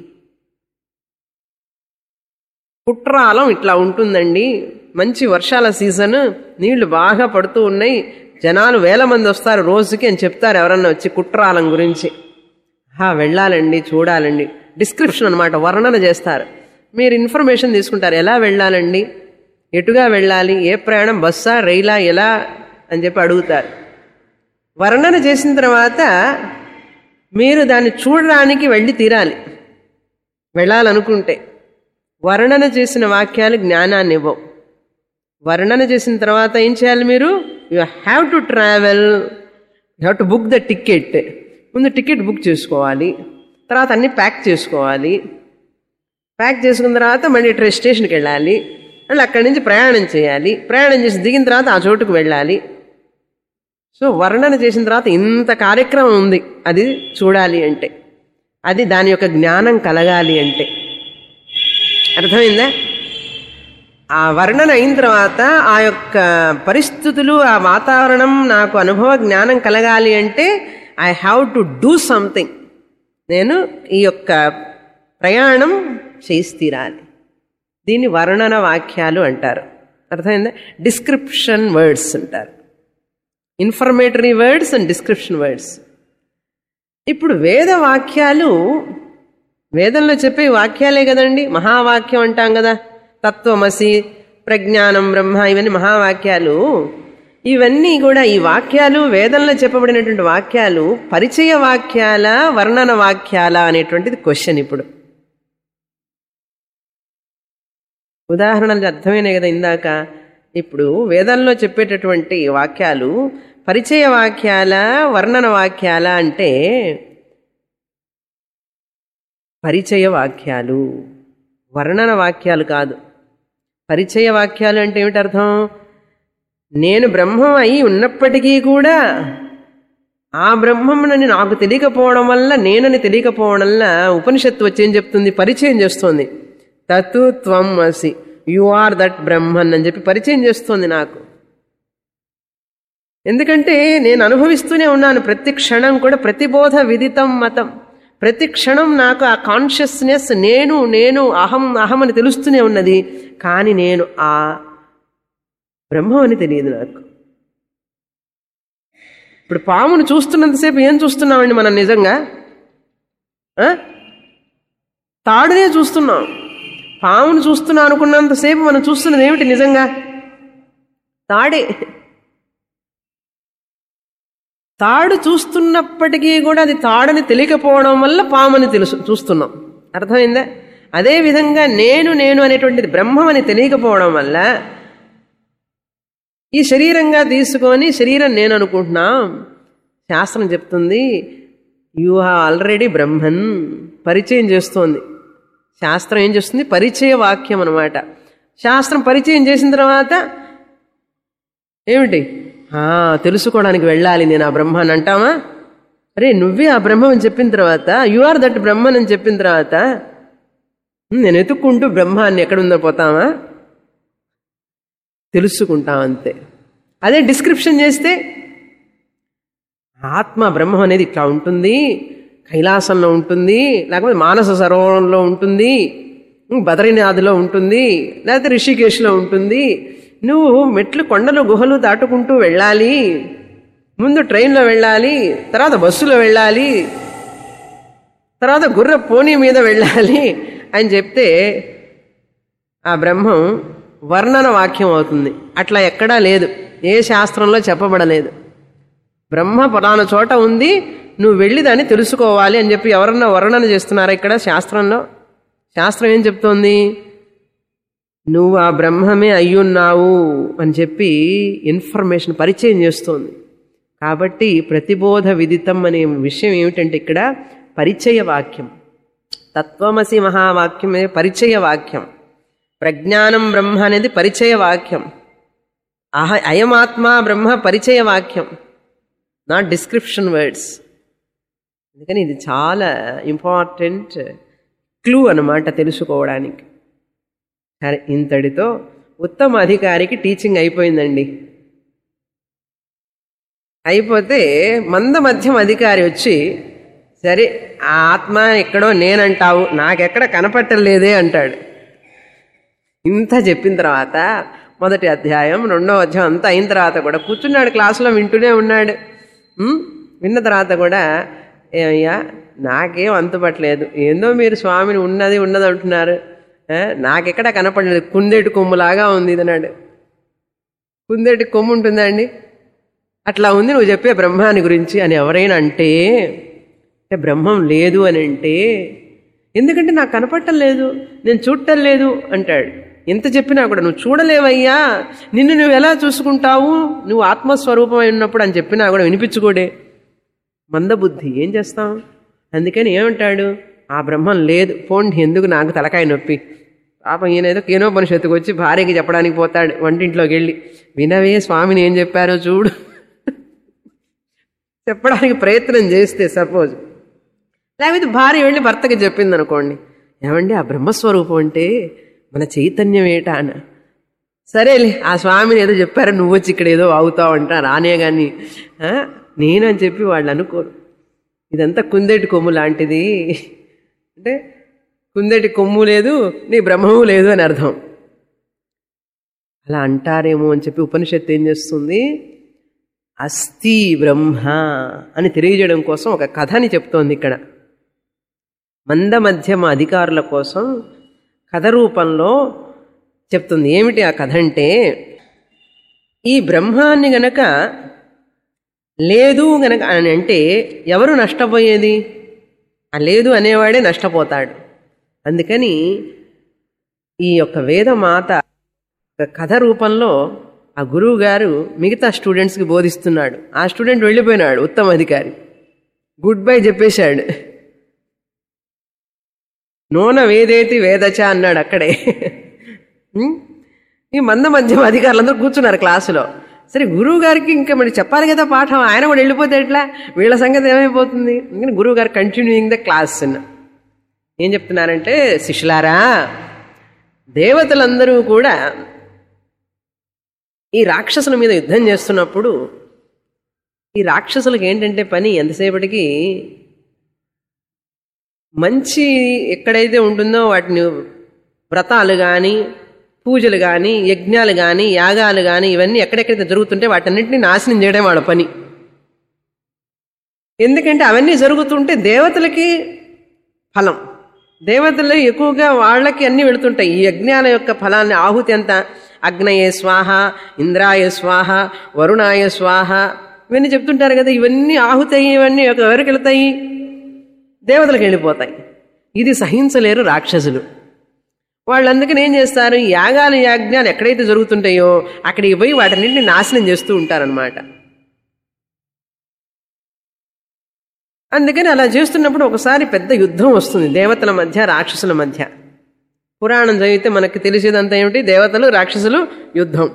కుట్రాలం ఇట్లా ఉంటుందండి మంచి వర్షాల సీజన్ నీళ్లు బాగా పడుతూ ఉన్నాయి జనాలు వేల మంది వస్తారు రోజుకి అని చెప్తారు ఎవరన్నా వచ్చి కుట్రాలం గురించి హా వెళ్ళాలండి చూడాలండి డిస్క్రిప్షన్ అనమాట వర్ణన చేస్తారు మీరు ఇన్ఫర్మేషన్ తీసుకుంటారు ఎలా వెళ్ళాలండి ఎటుగా వెళ్ళాలి ఏ ప్రయాణం బస్సా రైలా ఎలా అని చెప్పి అడుగుతారు వర్ణన చేసిన తర్వాత మీరు దాన్ని చూడడానికి వెళ్ళి తీరాలి వెళ్ళాలనుకుంటే వర్ణన చేసిన వాక్యాలు జ్ఞానాన్ని ఇవ్వవు వర్ణన చేసిన తర్వాత ఏం చేయాలి మీరు you have to travel you have to book the ticket ముందు టికెట్ బుక్ చేసుకోవాలి తర్వాత అన్ని ప్యాక్ చేసుకోవాలి ప్యాక్ చేసుకున్న తర్వాత మళ్ళీ ట్రైన్ స్టేషన్కి వెళ్ళాలి మళ్ళీ అక్కడి నుంచి ప్రయాణం చేయాలి ప్రయాణం చేసి దిగిన తర్వాత ఆ చోటుకు వెళ్ళాలి సో వర్ణన చేసిన తర్వాత ఇంత కార్యక్రమం ఉంది అది చూడాలి అంటే అది దాని యొక్క జ్ఞానం కలగాలి అంటే అర్థమైందా ఆ వర్ణన అయిన తర్వాత ఆ యొక్క పరిస్థితులు ఆ వాతావరణం నాకు అనుభవ జ్ఞానం కలగాలి అంటే I have to do something నేను ఈ యొక్క ప్రయాణం చేసి తీరాలి దీన్ని వర్ణన వాక్యాలు అంటారు అర్థమైందా డిస్క్రిప్షన్ వర్డ్స్ అంటారు informatory words and description words ఇప్పుడు వేద వాక్యాలు వేదంలో చెప్పే వాక్యాలే కదండి మహావాక్యం అంటాం కదా తత్వమసి ప్రజ్ఞానం బ్రహ్మ ఇవన్నీ మహావాక్యాలు ఇవన్నీ కూడా ఈ వాక్యాలు వేదంలో చెప్పబడినటువంటి వాక్యాలు పరిచయ వాక్యాల వర్ణన వాక్యాల అనేటువంటిది క్వశ్చన్ ఇప్పుడు ఉదాహరణలు అర్థమైనాయి కదా ఇందాక ఇప్పుడు వేదంలో చెప్పేటటువంటి వాక్యాలు పరిచయ వాక్యాల వర్ణన వాక్యాల అంటే పరిచయ వాక్యాలు వర్ణన వాక్యాలు కాదు పరిచయ వాక్యాలు అంటే ఏమిటి అర్థం నేను బ్రహ్మం అయి ఉన్నప్పటికీ కూడా ఆ బ్రహ్మమునని నాకు తెలియకపోవడం వల్ల నేనని తెలియకపోవడం వల్ల ఉపనిషత్తు వచ్చి ఏం చెప్తుంది పరిచయం చేస్తోంది తతు త్వం అసి యు ఆర్ దట్ బ్రహ్మన్ అని చెప్పి పరిచయం చేస్తోంది నాకు ఎందుకంటే నేను అనుభవిస్తూనే ఉన్నాను ప్రతి క్షణం కూడా ప్రతిబోధ విదితం మతం ప్రతి క్షణం నాకు ఆ కాన్షియస్నెస్ నేను నేను అహం అహం అని తెలుస్తూనే ఉన్నది కానీ నేను ఆ బ్రహ్మం అని తెలియదు నాకు ఇప్పుడు పామును చూస్తున్నంతసేపు ఏం చూస్తున్నామండి మనం నిజంగా ఆ? తాడునే చూస్తున్నాం పామును చూస్తున్నా అనుకున్నంతసేపు మనం చూస్తున్నది ఏమిటి నిజంగా తాడే తాడు చూస్తున్నప్పటికీ కూడా అది తాడని తెలియకపోవడం వల్ల పామని తెలుసు చూస్తున్నాం అర్థమైందా అదే విధంగా నేను నేను అనేటువంటిది బ్రహ్మం అని తెలియకపోవడం వల్ల ఈ శరీరంగా తీసుకొని శరీరం నేను అనుకుంటున్నా శాస్త్రం చెప్తుంది యు హ్యావ్ ఆల్రెడీ బ్రహ్మన్ పరిచయం చేస్తోంది శాస్త్రం ఏం చేస్తుంది పరిచయ వాక్యం అనమాట శాస్త్రం పరిచయం చేసిన తర్వాత ఏమిటి ఆ, తెలుసుకోవడానికి వెళ్ళాలి నేను ఆ బ్రహ్మాన్ని అంటామా అరే నువ్వే ఆ బ్రహ్మం అని చెప్పిన తర్వాత యు ఆర్ దట్ బ్రహ్మన్ అని చెప్పిన తర్వాత "ఉమ్, నేను ఎత్తుక్కుంటూ బ్రహ్మాన్ని ఎక్కడుందో పోతామా తెలుసుకుంటాం అంతే అదే డిస్క్రిప్షన్ చేస్తే ఆత్మ బ్రహ్మం అనేది ఇట్లా ఉంటుంది కైలాసంలో ఉంటుంది లేకపోతే మానస సరోవరంలో ఉంటుంది ఉమ్, బద్రీనాథ్లో ఉంటుంది లేకపోతే రిషికేశ్లో ఉంటుంది నువ్వు మెట్లు కొండలు గుహలు దాటుకుంటూ వెళ్ళాలి ముందు ట్రైన్లో వెళ్ళాలి తర్వాత బస్సులో వెళ్ళాలి తర్వాత గుర్ర పోనీ మీద వెళ్ళాలి అని చెప్తే ఆ బ్రహ్మం వర్ణన వాక్యం అవుతుంది అట్లా ఎక్కడా లేదు ఏ శాస్త్రంలో చెప్పబడలేదు బ్రహ్మ పలానా చోట ఉంది నువ్వు వెళ్ళి దాన్ని తెలుసుకోవాలి అని చెప్పి ఎవరన్నా వర్ణన చేస్తున్నారా ఇక్కడ శాస్త్రంలో శాస్త్రం ఏం చెప్తోంది నువ్వు ఆ బ్రహ్మమే అయ్యున్నావు అని చెప్పి ఇన్ఫర్మేషన్ పరిచయం చేస్తోంది కాబట్టి ప్రతిబోధ విదితం అనే విషయం ఏమిటంటే ఇక్కడ పరిచయ వాక్యం తత్వమసి మహావాక్యం అనేది పరిచయ వాక్యం ప్రజ్ఞానం బ్రహ్మ అనేది పరిచయ వాక్యం అహ అయమాత్మ బ్రహ్మ పరిచయ వాక్యం నాట్ డిస్క్రిప్షన్ వర్డ్స్ అందుకని ఇది చాలా ఇంపార్టెంట్ క్లూ అన్నమాట తెలుసుకోవడానికి సరే ఇంతటితో ఉత్తమ అధికారికి టీచింగ్ అయిపోయిందండి అయిపోతే మంద మధ్యం అధికారి వచ్చి సరే ఆ ఆత్మ ఎక్కడో నేనంటావు నాకెక్కడ కనపట్టలేదే అంటాడు ఇంత చెప్పిన తర్వాత మొదటి అధ్యాయం రెండో అధ్యాయం అంతా అయిన తర్వాత కూడా కూర్చున్నాడు క్లాసులో వింటూనే ఉన్నాడు ఉమ్, విన్న తర్వాత కూడా ఏమయ్యా నాకేం అంతుపట్టలేదు ఏందో మీరు స్వామిని ఉన్నది ఉన్నది అంటున్నారు ఆ, నాకెక్కడ కనపడలేదు కుందేటి కొమ్ములాగా ఉంది ఇది అన్నాడు కుందేటి కొమ్ము ఉంటుందండి అట్లా ఉంది నువ్వు చెప్పే బ్రహ్మాన్ని గురించి అని ఎవరైనా అంటే అంటే బ్రహ్మం లేదు అని అంటే ఎందుకంటే నాకు కనపడటం లేదు నేను చూడటం లేదు అంటాడు ఎంత చెప్పినా కూడా నువ్వు చూడలేవయ్యా నిన్ను నువ్వు ఎలా చూసుకుంటావు నువ్వు ఆత్మస్వరూపమై ఉన్నప్పుడు అని చెప్పినా కూడా వినిపించుకోడే మందబుద్ధి ఏం చేస్తాం అందుకని ఏమంటాడు ఆ బ్రహ్మం లేదు పోండి ఎందుకు నాకు తలకాయ నొప్పి పాపం ఈయన ఏదో కేనోపనిషత్తుకు వచ్చి భార్యకి చెప్పడానికి పోతాడు వంటింట్లోకి వెళ్ళి వినవే స్వామిని ఏం చెప్పారో చూడు చెప్పడానికి ప్రయత్నం చేస్తే సపోజ్ లేకపోతే భార్య వెళ్ళి భర్తకి చెప్పింది అనుకోండి ఏమండి ఆ బ్రహ్మస్వరూపం అంటే మన చైతన్యం ఏటా అన్న సరేలే ఆ స్వామిని ఏదో చెప్పారు నువ్వు వచ్చి ఇక్కడ ఏదో అవుతావు అంట రానే కానీ నేనని చెప్పి వాళ్ళు అనుకోరు ఇదంతా కుందేటి కొమ్ము లాంటిది అంటే కుందేటి కొమ్ము లేదు నీ బ్రహ్మము లేదు అని అర్థం అలా అంటారేమో అని చెప్పి ఉపనిషత్తు ఏం చేస్తుంది అస్థి బ్రహ్మ అని తెలియజేయడం కోసం ఒక కథని చెప్తోంది ఇక్కడ మంద మధ్యమ అధికారుల కోసం కథ రూపంలో చెప్తుంది ఏమిటి ఆ కథ అంటే ఈ బ్రహ్మాన్ని గనక లేదు గనక అని అంటే ఎవరు నష్టపోయేది ఆ లేదు అనేవాడే నష్టపోతాడు అందుకని ఈ యొక్క వేదమాత ఒక కథ రూపంలో ఆ గురువు గారు మిగతా స్టూడెంట్స్కి బోధిస్తున్నాడు ఆ స్టూడెంట్ వెళ్ళిపోయినాడు ఉత్తమ అధికారి గుడ్ బై చెప్పేశాడు నూన వేదేతి వేదచ అన్నాడు అక్కడే ఉం? ఈ మంద మధ్యమ అధికారులందరూ కూర్చున్నారు క్లాసులో సరే గురువు గారికి ఇంకా మరి చెప్పాలి కదా పాఠం ఆయన కూడా వెళ్ళిపోతే ఎట్లా వీళ్ళ సంగతి ఏమైపోతుంది అందుకని గురువు గారు కంటిన్యూయింగ్ ద క్లాస్ ఏం చెప్తున్నారంటే శిష్యులారా దేవతలందరూ కూడా ఈ రాక్షసుల మీద యుద్ధం చేస్తున్నప్పుడు ఈ రాక్షసులకు ఏంటంటే పని ఎంతసేపటికి మంచి ఎక్కడైతే ఉంటుందో వాటిని వ్రతాలు కానీ పూజలు కానీ యజ్ఞాలు కానీ యాగాలు కానీ ఇవన్నీ ఎక్కడెక్కడైతే జరుగుతుంటే వాటన్నింటినీ నాశనం చేయడం వాళ్ళ పని ఎందుకంటే అవన్నీ జరుగుతుంటే దేవతలకి ఫలం దేవతలు ఎక్కువగా వాళ్ళకి అన్ని వెళుతుంటాయి ఈ యజ్ఞాల యొక్క ఫలాన్ని ఆహుతి ఎంత అగ్నయే స్వాహ ఇంద్రాయ స్వాహ వరుణాయ స్వాహ ఇవన్నీ చెప్తుంటారు కదా ఇవన్నీ ఆహుతి అయ్యేవన్నీ ఎవరికి వెళతాయి దేవతలకు వెళ్ళిపోతాయి ఇది సహించలేరు రాక్షసులు వాళ్ళందుకని ఏం చేస్తారు ఈ యాగాలు యాజ్ఞాలు ఎక్కడైతే జరుగుతుంటాయో అక్కడికి పోయి వాటన్నింటిని నాశనం చేస్తూ ఉంటారనమాట అందుకని అలా చేస్తున్నప్పుడు ఒకసారి పెద్ద యుద్ధం వస్తుంది దేవతల మధ్య రాక్షసుల మధ్య పురాణం చదివితే మనకి తెలిసేదంతా ఏమిటి దేవతలు రాక్షసులు యుద్ధం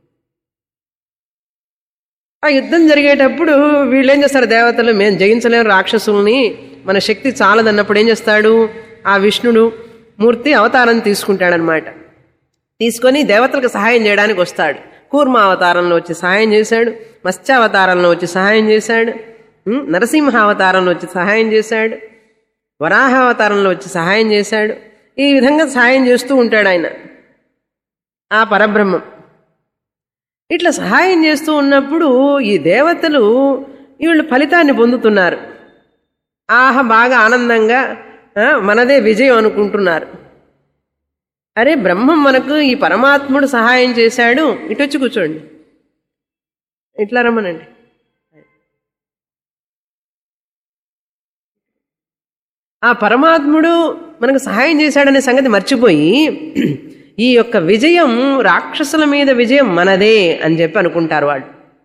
ఆ యుద్ధం జరిగేటప్పుడు వీళ్ళు ఏం చేస్తారు దేవతలు మేము జయించలేము రాక్షసుల్ని మన శక్తి చాలదన్నప్పుడు ఏం చేస్తాడు ఆ విష్ణుడు మూర్తి అవతారం తీసుకుంటాడనమాట తీసుకొని దేవతలకు సహాయం చేయడానికి వస్తాడు కూర్మ అవతారంలో వచ్చి సహాయం చేశాడు మత్స్యావతారంలో వచ్చి సహాయం చేశాడు ఉం, నరసింహ అవతారంలో వచ్చి సహాయం చేశాడు వరాహ అవతారంలో వచ్చి సహాయం చేశాడు ఈ విధంగా సహాయం చేస్తూ ఉంటాడు ఆయన ఆ పరబ్రహ్మం ఇట్లా సహాయం చేస్తూ ఉన్నప్పుడు ఈ దేవతలు వీళ్ళు ఫలితాన్ని పొందుతున్నారు ఆహ బాగా ఆనందంగా ఆ, మనదే విజయం అనుకుంటున్నారు అరే బ్రహ్మం మనకు ఈ పరమాత్ముడు సహాయం చేశాడు ఇటు వచ్చి కూర్చోండి ఇట్లా రమ్మనండి ఆ పరమాత్ముడు మనకు సహాయం చేశాడనే సంగతి మర్చిపోయి ఈ యొక్క విజయం రాక్షసుల మీద విజయం మనదే అని చెప్పి అనుకుంటారు వాళ్ళు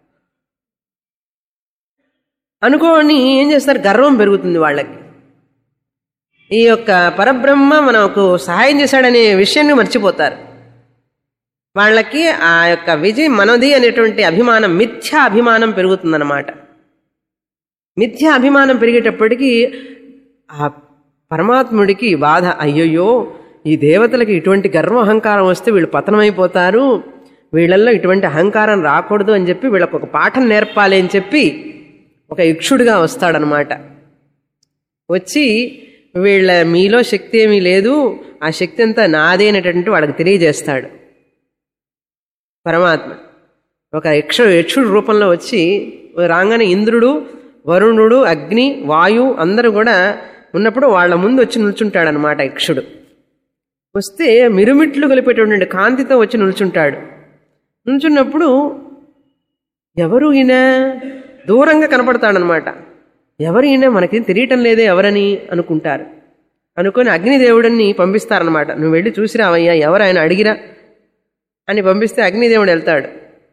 అనుకోని ఏం చేస్తారు గర్వం పెరుగుతుంది వాళ్ళకి ఈ యొక్క పరబ్రహ్మ మనకు సహాయం చేశాడనే విషయాన్ని మర్చిపోతారు వాళ్ళకి ఆ యొక్క విజయం మనది అనేటువంటి అభిమానం మిథ్యా అభిమానం పెరుగుతుందన్నమాట మిథ్యా అభిమానం పెరిగేటప్పటికీ ఆ పరమాత్ముడికి బాధ అయ్యయ్యో ఈ దేవతలకి ఇటువంటి గర్వ అహంకారం వస్తే వీళ్ళు పతనమైపోతారు వీళ్ళల్లో ఇటువంటి అహంకారం రాకూడదు అని చెప్పి వీళ్ళకు ఒక పాఠం నేర్పాలి అని చెప్పి ఒక యక్షుడిగా వస్తాడనమాట వచ్చి వీళ్ళ మీలో శక్తి ఏమీ లేదు ఆ శక్తి అంతా నాదే అనేటటువంటి వాళ్ళకి తెలియజేస్తాడు పరమాత్మ ఒక యక్ష యక్షుడు రూపంలో వచ్చి రాగానే ఇంద్రుడు వరుణుడు అగ్ని వాయు అందరూ కూడా ఉన్నప్పుడు వాళ్ళ ముందు వచ్చి నిల్చుంటాడనమాట యక్షుడు వస్తే మిరుమిట్లు కలిపేటటువంటి కాంతితో వచ్చి నిల్చుంటాడు నిల్చున్నప్పుడు ఎవరు ఈయన దూరంగా కనపడతాడనమాట ఎవరు ఈయన మనకి తెలియటం లేదే ఎవరని అనుకుంటారు అనుకొని అగ్నిదేవుడిని పంపిస్తారనమాట నువ్వు వెళ్ళి చూసిరావయ్యా ఎవరు ఆయన అడిగిరా అని పంపిస్తే అగ్నిదేవుడు వెళ్తాడు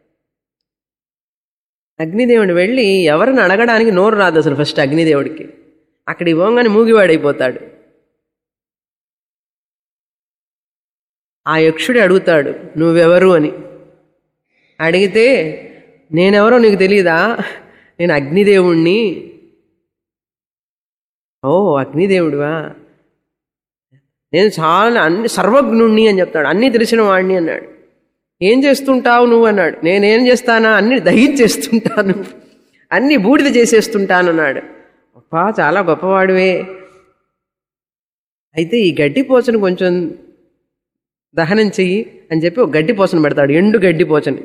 అగ్నిదేవుడు వెళ్ళి ఎవరిని అడగడానికి నోరు రాదు అసలు ఫస్ట్ అగ్నిదేవుడికి అక్కడికి పోగానే మూగివాడైపోతాడు ఆ యక్షుడే అడుగుతాడు నువ్వెవరు అని అడిగితే నేనెవరో నీకు తెలియదా నేను అగ్నిదేవుణ్ణి ఓ అగ్నిదేవుడివా నేను చాలా అన్ని సర్వజ్ఞుణ్ణి అని చెప్తాడు అన్నీ తెలిసిన వాడిని అన్నాడు ఏం చేస్తుంటావు నువ్వు అన్నాడు నేనేం చేస్తానా అన్ని దహించేస్తుంటాను అన్ని బూడిద చేసేస్తుంటాను అన్నాడు అప్పా చాలా గొప్పవాడివే అయితే ఈ గడ్డి పోచను కొంచెం దహనం చెయ్యి అని చెప్పి ఒక గడ్డి పోచను పెడతాడు ఎండు గడ్డి పోచని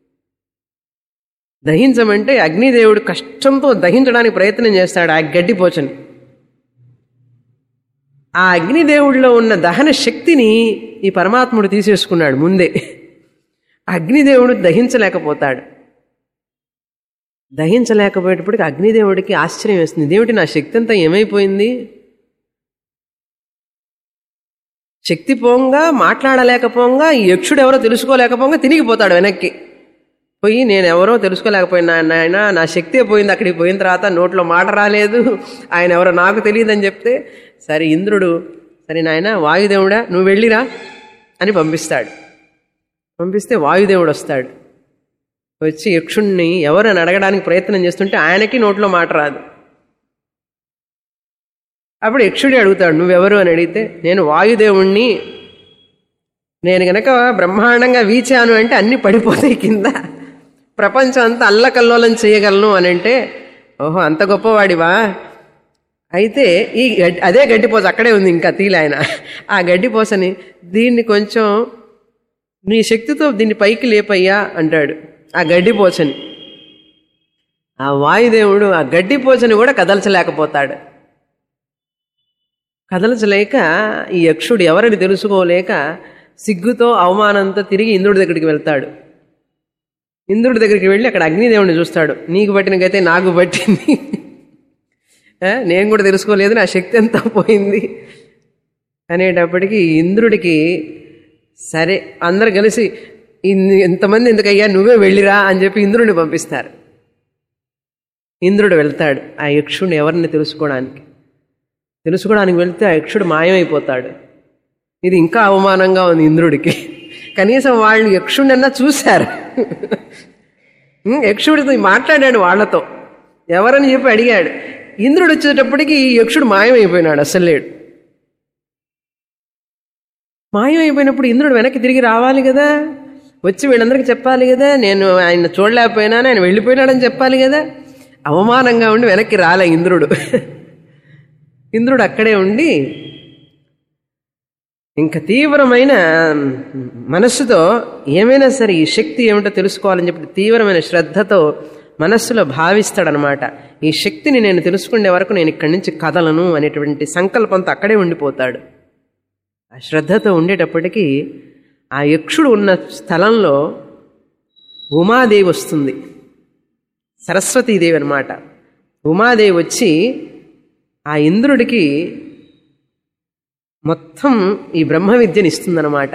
దహించమంటే అగ్నిదేవుడు కష్టంతో దహించడానికి ప్రయత్నం చేస్తాడు ఆ గడ్డి పోచని ఆ అగ్నిదేవుడిలో ఉన్న దహన శక్తిని ఈ పరమాత్ముడు తీసేసుకున్నాడు ముందే అగ్నిదేవుడు దహించలేకపోతాడు దహించలేకపోయేటప్పటికి అగ్నిదేవుడికి ఆశ్చర్యం వేస్తుంది ఇదేమిటి నా శక్తి అంతా ఏమైపోయింది శక్తి పోంగా మాట్లాడలేకపోంగా ఈ యక్షుడు ఎవరో తెలుసుకోలేకపోంగా తిరిగిపోతాడు వెనక్కి పోయి నేను ఎవరో తెలుసుకోలేకపోయినా నాయన నా శక్తే పోయింది అక్కడికి పోయిన తర్వాత నోట్లో మాట రాలేదు ఆయన ఎవరో నాకు తెలియదని చెప్తే సరే ఇంద్రుడు సరే నాయన వాయుదేవుడా నువ్వు వెళ్ళిరా అని పంపిస్తాడు పంపిస్తే వాయుదేవుడు వస్తాడు వచ్చి యక్షుణ్ణి ఎవరని అడగడానికి ప్రయత్నం చేస్తుంటే ఆయనకి నోట్లో మాట రాదు అప్పుడు యక్షుడి అడుగుతాడు నువ్వెవరు అని అడిగితే నేను వాయుదేవుణ్ణి నేను గనక బ్రహ్మాండంగా వీచాను అంటే అన్ని పడిపోతాయి కింద ప్రపంచం అంతా అల్లకల్లోలం చేయగలను అని అంటే ఓహో అంత గొప్పవాడివా అయితే ఈ గడ్డి అదే గడ్డిపోస అక్కడే ఉంది ఇంకా తీల ఆయన ఆ గడ్డిపోసని దీన్ని కొంచెం నీ శక్తితో దీన్ని పైకి లేపయ్యా అంటాడు ఆ గడ్డిపోచని ఆ వాయుదేవుడు ఆ గడ్డిపోచని కూడా కదల్చలేకపోతాడు కదల్చలేక ఈ యక్షుడు ఎవరని తెలుసుకోలేక సిగ్గుతో అవమానంతో తిరిగి ఇంద్రుడి దగ్గరికి వెళ్తాడు ఇంద్రుడి దగ్గరికి వెళ్ళి అక్కడ అగ్నిదేవుని చూస్తాడు నీకు పట్టిన గతే నాకు పట్టింది ఆ, నేను కూడా తెలుసుకోలేదు నా శక్తి అంతా పోయింది అనేటప్పటికి ఇంద్రుడికి సరే అందరు కలిసి ఇన్ని ఎంతమంది ఎందుకయ్యా నువ్వే వెళ్ళిరా అని చెప్పి ఇంద్రుడిని పంపిస్తారు ఇంద్రుడు వెళ్తాడు ఆ యక్షుడిని ఎవరిని తెలుసుకోవడానికి తెలుసుకోవడానికి వెళ్తే ఆ యక్షుడు మాయమైపోతాడు ఇది ఇంకా అవమానంగా ఉంది ఇంద్రుడికి కనీసం వాళ్ళు యక్షుడినన్నా చూశారు ఉం, యక్షుడితో మాట్లాడాడు వాళ్ళతో ఎవరని చెప్పి అడిగాడు ఇంద్రుడు వచ్చేటప్పటికి ఈ యక్షుడు మాయమైపోయినాడు అసలు లేడు మాయమైపోయినప్పుడు ఇంద్రుడు వెనక్కి తిరిగి రావాలి కదా వచ్చి వీళ్ళందరికీ చెప్పాలి కదా నేను ఆయన చూడలేకపోయినాను ఆయన వెళ్ళిపోయినాడని చెప్పాలి కదా అవమానంగా ఉండి వెనక్కి రాలే ఇంద్రుడు ఇంద్రుడు అక్కడే ఉండి ఇంకా తీవ్రమైన మనస్సుతో ఏమైనా సరే ఈ శక్తి ఏమిటో తెలుసుకోవాలని చెప్పి తీవ్రమైన శ్రద్ధతో మనస్సులో భావిస్తాడనమాట ఈ శక్తిని నేను తెలుసుకునే వరకు నేను ఇక్కడి నుంచి కదలను అనేటువంటి సంకల్పంతో అక్కడే ఉండిపోతాడు ఆ శ్రద్ధతో ఉండేటప్పటికీ ఆ యక్షుడు ఉన్న స్థలంలో ఉమాదేవి వస్తుంది సరస్వతీదేవి అనమాట ఉమాదేవి వచ్చి ఆ ఇంద్రుడికి మొత్తం ఈ బ్రహ్మ విద్యని ఇస్తుందన్నమాట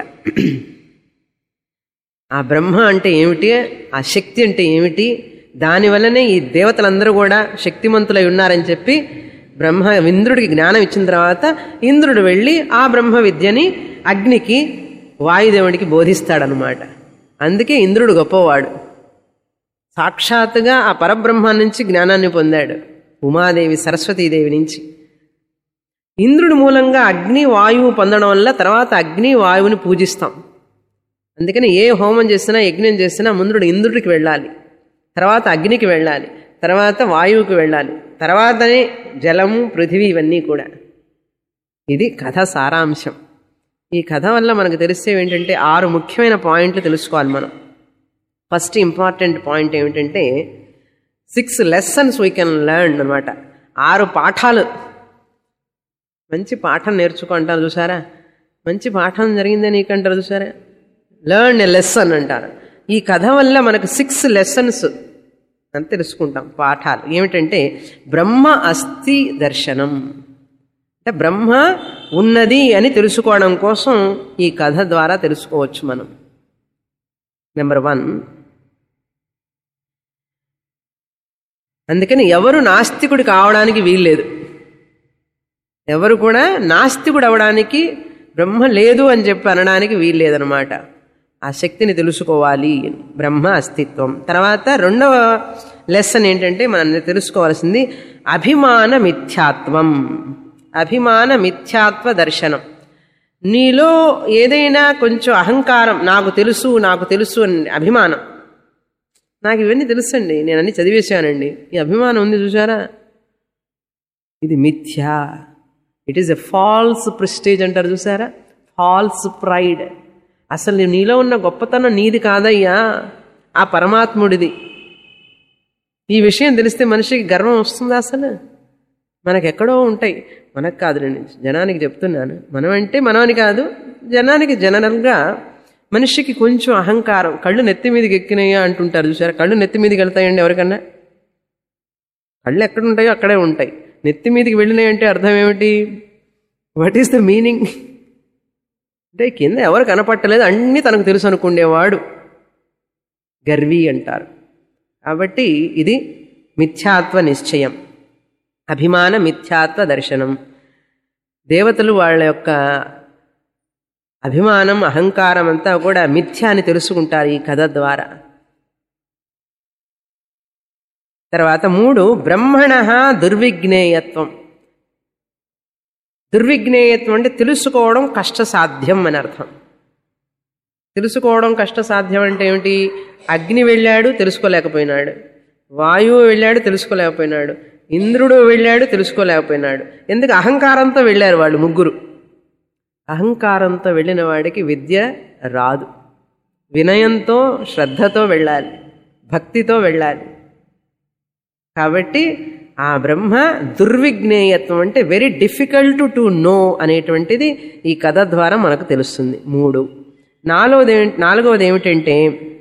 ఆ బ్రహ్మ అంటే ఏమిటి ఆ శక్తి అంటే ఏమిటి దానివల్లనే ఈ దేవతలందరూ కూడా శక్తిమంతులై ఉన్నారని చెప్పి బ్రహ్మ ఇంద్రుడికి జ్ఞానం ఇచ్చిన తర్వాత ఇంద్రుడు వెళ్ళి ఆ బ్రహ్మ విద్యని అగ్నికి వాయుదేవుడికి బోధిస్తాడనమాట అందుకే ఇంద్రుడు గొప్పవాడు సాక్షాత్తుగా ఆ పరబ్రహ్మ నుంచి జ్ఞానాన్ని పొందాడు ఉమాదేవి సరస్వతీదేవి నుంచి ఇంద్రుడి మూలంగా అగ్ని వాయువు పొందడం వల్ల తర్వాత అగ్ని వాయువుని పూజిస్తాం అందుకని ఏ హోమం చేసినా యజ్ఞం చేసినా ముందుడు ఇంద్రుడికి వెళ్ళాలి తర్వాత అగ్నికి వెళ్ళాలి తర్వాత వాయువుకి వెళ్ళాలి తర్వాతనే జలము పృథివీ ఇవన్నీ కూడా ఇది కథ సారాంశం ఈ కథ వల్ల మనకు తెలిసేవి ఏంటంటే ఆరు ముఖ్యమైన పాయింట్లు తెలుసుకోవాలి మనం ఫస్ట్ ఇంపార్టెంట్ పాయింట్ ఏమిటంటే six lessons we can learn అనమాట ఆరు పాఠాలు మంచి పాఠం నేర్చుకో అంటారు చూసారా మంచి పాఠం జరిగిందే నీకంటారు చూసారా లెర్న్ ఎ లెసన్ అంటారు ఈ కథ వల్ల మనకు సిక్స్ లెసన్స్ అని తెలుసుకుంటాం పాఠాలు ఏమిటంటే బ్రహ్మ అస్థి దర్శనం అంటే బ్రహ్మ ఉన్నది అని తెలుసుకోవడం కోసం ఈ కథ ద్వారా తెలుసుకోవచ్చు మనం నెంబర్ వన్ అందుకని ఎవరు నాస్తికుడు కావడానికి వీల్లేదు ఎవరు కూడా నాస్తికుడు అవడానికి బ్రహ్మ లేదు అని చెప్పి అనడానికి వీల్లేదనమాట ఆ శక్తిని తెలుసుకోవాలి బ్రహ్మ అస్తిత్వం తర్వాత రెండవ లెసన్ ఏంటంటే మనం తెలుసుకోవాల్సింది అభిమాన మిథ్యాత్వం అభిమాన మిథ్యాత్వ దర్శనం నీలో ఏదైనా కొంచెం అహంకారం నాకు తెలుసు నాకు తెలుసు అని అభిమానం నాకు ఇవన్నీ తెలుసండి నేను అన్ని చదివేశానండి ఈ అభిమానం ఉంది చూసారా ఇది మిథ్యా it is a false prestige అంటారు చూసారా ఫాల్స్ ప్రైడ్ అసలు నీలో ఉన్న గొప్పతనం నీది కాదయ్యా ఆ పరమాత్ముడిది ఈ విషయం తెలిస్తే మనిషికి గర్వం వస్తుందా అసలు మనకు ఎక్కడో ఉంటాయి మనకు కాదు నేను జనానికి చెప్తున్నాను మనం అంటే మనం అని కాదు జనానికి జనరల్గా మనిషికి కొంచెం అహంకారం కళ్ళు నెత్తి మీదకి ఎక్కినాయా అంటుంటారు చూసారా కళ్ళు నెత్తి మీదకి వెళ్తాయండి ఎవరికన్నా కళ్ళు ఎక్కడ ఉంటాయో అక్కడే ఉంటాయి నెత్తి మీదకి వెళ్ళినాయి అంటే అర్థం ఏమిటి వాట్ ఈస్ ద మీనింగ్ అంటే కింద ఎవరు కనపట్టలేదు అన్నీ తనకు తెలుసు అనుకునేవాడు గర్వి అంటారు కాబట్టి ఇది మిథ్యాత్వ నిశ్చయం అభిమాన మిథ్యాత్వ దర్శనం దేవతలు వాళ్ళ యొక్క అభిమానం అహంకారం అంతా కూడా మిథ్య అని తెలుసుకుంటారు ఈ కథ ద్వారా తర్వాత మూడు బ్రహ్మణ దుర్విజ్ఞేయత్వం దుర్విజ్ఞేయత్వం అంటే తెలుసుకోవడం కష్టసాధ్యం అని అర్థం తెలుసుకోవడం కష్టసాధ్యం అంటే ఏమిటి అగ్ని వెళ్ళాడు తెలుసుకోలేకపోయినాడు వాయువు వెళ్ళాడు తెలుసుకోలేకపోయినాడు ఇంద్రుడు వెళ్ళాడు తెలుసుకోలేకపోయినాడు ఎందుకు అహంకారంతో వెళ్ళారు వాళ్ళు ముగ్గురు అహంకారంతో వెళ్ళిన వాడికి విద్య రాదు వినయంతో శ్రద్ధతో వెళ్ళాలి భక్తితో వెళ్ళాలి కాబట్టి ఆ బ్రహ్మ దుర్విజ్ఞేయత్వం అంటే వెరీ డిఫికల్ట్ టు నో అనేటువంటిది ఈ కథ ద్వారా మనకు తెలుస్తుంది మూడు నాలుగవది నాలుగవది ఏమిటంటే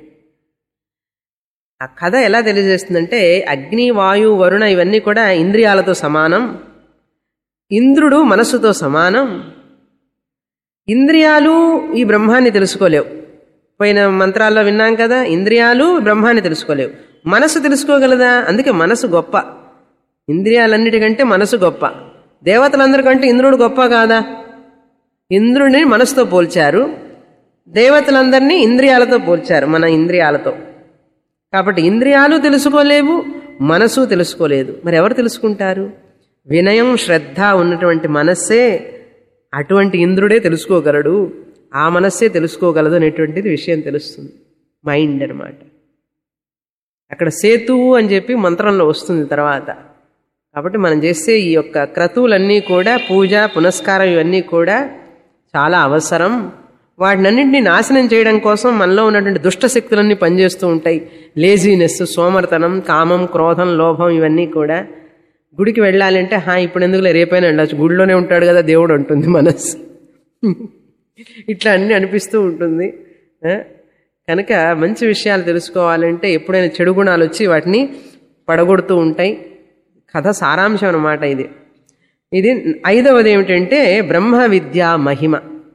ఆ కథ ఎలా తెలియజేస్తుందంటే అగ్ని వాయు వరుణ ఇవన్నీ కూడా ఇంద్రియాలతో సమానం ఇంద్రుడు మనస్సుతో సమానం ఇంద్రియాలు ఈ బ్రహ్మాన్ని తెలుసుకోలేవు పోయిన మంత్రాల్లో విన్నాం కదా ఇంద్రియాలు బ్రహ్మాన్ని తెలుసుకోలేవు మనసు తెలుసుకోగలదా అందుకే మనసు గొప్ప ఇంద్రియాలన్నిటికంటే మనసు గొప్ప దేవతలందరికంటే ఇంద్రుడు గొప్ప కాదా ఇంద్రుడిని మనసుతో పోల్చారు దేవతలందరినీ ఇంద్రియాలతో పోల్చారు మన ఇంద్రియాలతో కాబట్టి ఇంద్రియాలు తెలుసుకోలేవు మనసు తెలుసుకోలేదు మరి ఎవరు తెలుసుకుంటారు వినయం శ్రద్ధ ఉన్నటువంటి మనస్సే అటువంటి ఇంద్రుడే తెలుసుకోగలడు ఆ మనస్సే తెలుసుకోగలదు అనేటువంటిది విషయం తెలుస్తుంది మైండ్ అనమాట అక్కడ సేతువు అని చెప్పి మంత్రంలో వస్తుంది తర్వాత కాబట్టి మనం చేసే ఈ యొక్క క్రతువులన్నీ కూడా పూజ పునస్కారం ఇవన్నీ కూడా చాలా అవసరం వాటినన్నింటినీ నాశనం చేయడం కోసం మనలో ఉన్నటువంటి దుష్ట శక్తులన్నీ పనిచేస్తూ ఉంటాయి లేజీనెస్ సోమర్తనం కామం క్రోధం లోభం ఇవన్నీ కూడా గుడికి వెళ్ళాలంటే హా ఇప్పుడు ఎందుకులే రేపైనా వెళ్ళచ్చు గుడిలోనే ఉంటాడు కదా దేవుడు ఉంటుంది మనస్సు ఇట్లా అన్నీ అనిపిస్తూ ఉంటుంది ఆ? కనుక మంచి విషయాలు తెలుసుకోవాలంటే ఎప్పుడైనా చెడు గుణాలు వచ్చి వాటిని పడగొడుతూ ఉంటాయి కథ సారాంశం అన్నమాట ఇది ఇది ఐదవది ఏమిటంటే బ్రహ్మ విద్యా మహిమ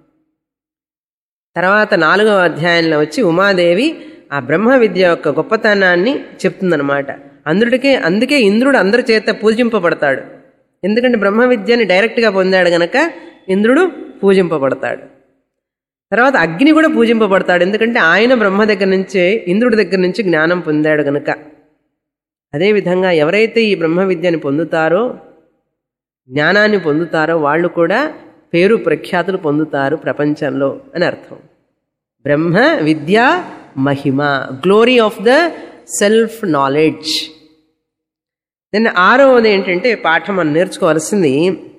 తర్వాత నాలుగవ అధ్యాయంలో వచ్చి ఉమాదేవి ఆ బ్రహ్మ విద్య యొక్క గొప్పతనాన్ని చెప్తుందనమాట అందుడికే అందుకే ఇంద్రుడు అందరి చేత పూజింపబడతాడు ఎందుకంటే బ్రహ్మ విద్యని డైరెక్ట్గా పొందాడు గనక ఇంద్రుడు పూజింపబడతాడు తర్వాత అగ్ని కూడా పూజింపబడతాడు ఎందుకంటే ఆయన బ్రహ్మ దగ్గర నుంచే ఇంద్రుడి దగ్గర నుంచి జ్ఞానం పొందాడు గనక అదేవిధంగా ఎవరైతే ఈ బ్రహ్మ విద్యని పొందుతారో జ్ఞానాన్ని పొందుతారో వాళ్ళు కూడా పేరు ప్రఖ్యాతులు పొందుతారు ప్రపంచంలో అని అర్థం బ్రహ్మ విద్య మహిమ glory of the self knowledge then ఆరవది ఏంటంటే పాఠం మనం నేర్చుకోవాల్సింది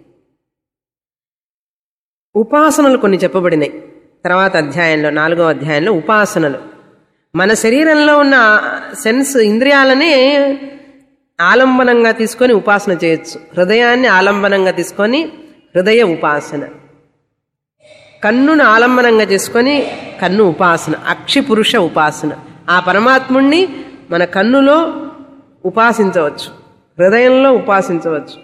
ఉపాసనలు కొన్ని చెప్పబడినాయి తర్వాత అధ్యాయంలో నాలుగో అధ్యాయంలో ఉపాసనలు మన శరీరంలో ఉన్న సెన్స్ ఇంద్రియాలని ఆలంబనంగా తీసుకొని ఉపాసన చేయొచ్చు హృదయాన్ని ఆలంబనంగా తీసుకొని హృదయ ఉపాసన కన్నును ఆలంబనంగా చేసుకొని కన్ను ఉపాసన అక్షి పురుష ఉపాసన ఆ పరమాత్ముణ్ణి మన కన్నులో ఉపాసించవచ్చు హృదయంలో ఉపాసించవచ్చు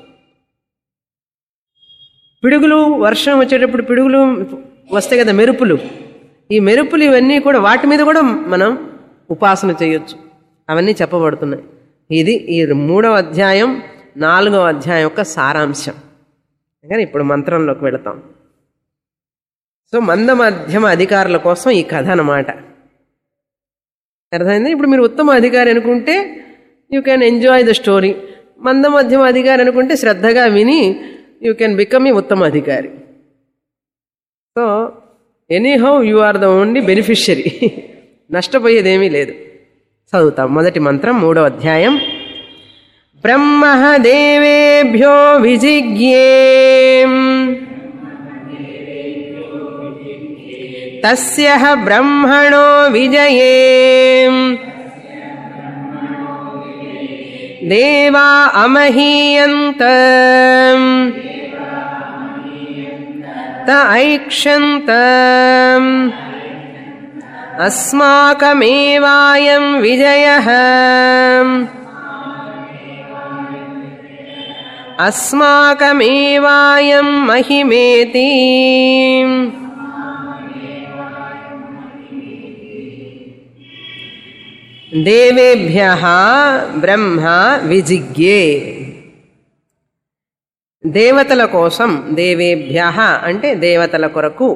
పిడుగులు వర్షం వచ్చేటప్పుడు పిడుగులు వస్తాయి కదా మెరుపులు ఈ మెరుపులు ఇవన్నీ కూడా వాటి మీద కూడా మనం ఉపాసన చేయొచ్చు అవన్నీ చెప్పబడుతున్నాయి ఇది ఈ మూడవ అధ్యాయం నాలుగవ అధ్యాయం యొక్క సారాంశం కానీ ఇప్పుడు మంత్రంలోకి వెళతాం సో మంద మధ్యమ అధికారుల కోసం ఈ కథ అన్నమాట అర్థమైంది ఇప్పుడు మీరు ఉత్తమ అధికారి అనుకుంటే you can enjoy the story మంద మధ్యమ అధికారి అనుకుంటే శ్రద్ధగా విని యూ కెన్ బికమ్ ఈ ఉత్తమ అధికారి so anyhow you are the only beneficiary నష్టపోయేదేమీ లేదు చదువుతాం మొదటి మంత్రం మూడో అధ్యాయం బ్రహ్మ దేవేభ్యో విజిజ్ఞే తస్య బ్రహ్మణో విజయే దేవా అమహీయంత త ఐక్షంత అస్మాకమేవాయం విజయ అస్మాకమేవాయం మహిమేతి దేవేభ్య బ్రహ్మ విజిజ్ఞే దేవతల కోసం దేవేభ్య అంటే దేవతల కొరకు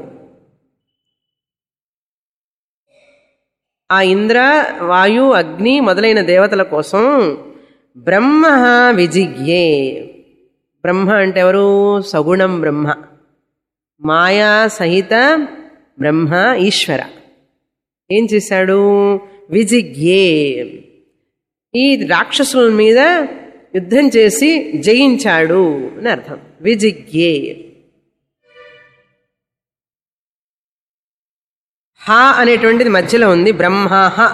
ఆ ఇంద్ర వాయు అగ్ని మొదలైన దేవతల కోసం బ్రహ్మ విజిజ్ఞే బ్రహ్మ అంటే ఎవరు సగుణం బ్రహ్మ మాయా సహిత బ్రహ్మ ఈశ్వర ఏం చేశాడు విజిజ్ఞే ఈ రాక్షసుల మీద యుద్ధం చేసి జయించాడు అని అర్థం విజిజ్ఞే హ అనేటువంటిది మధ్యలో ఉంది బ్రహ్మ హ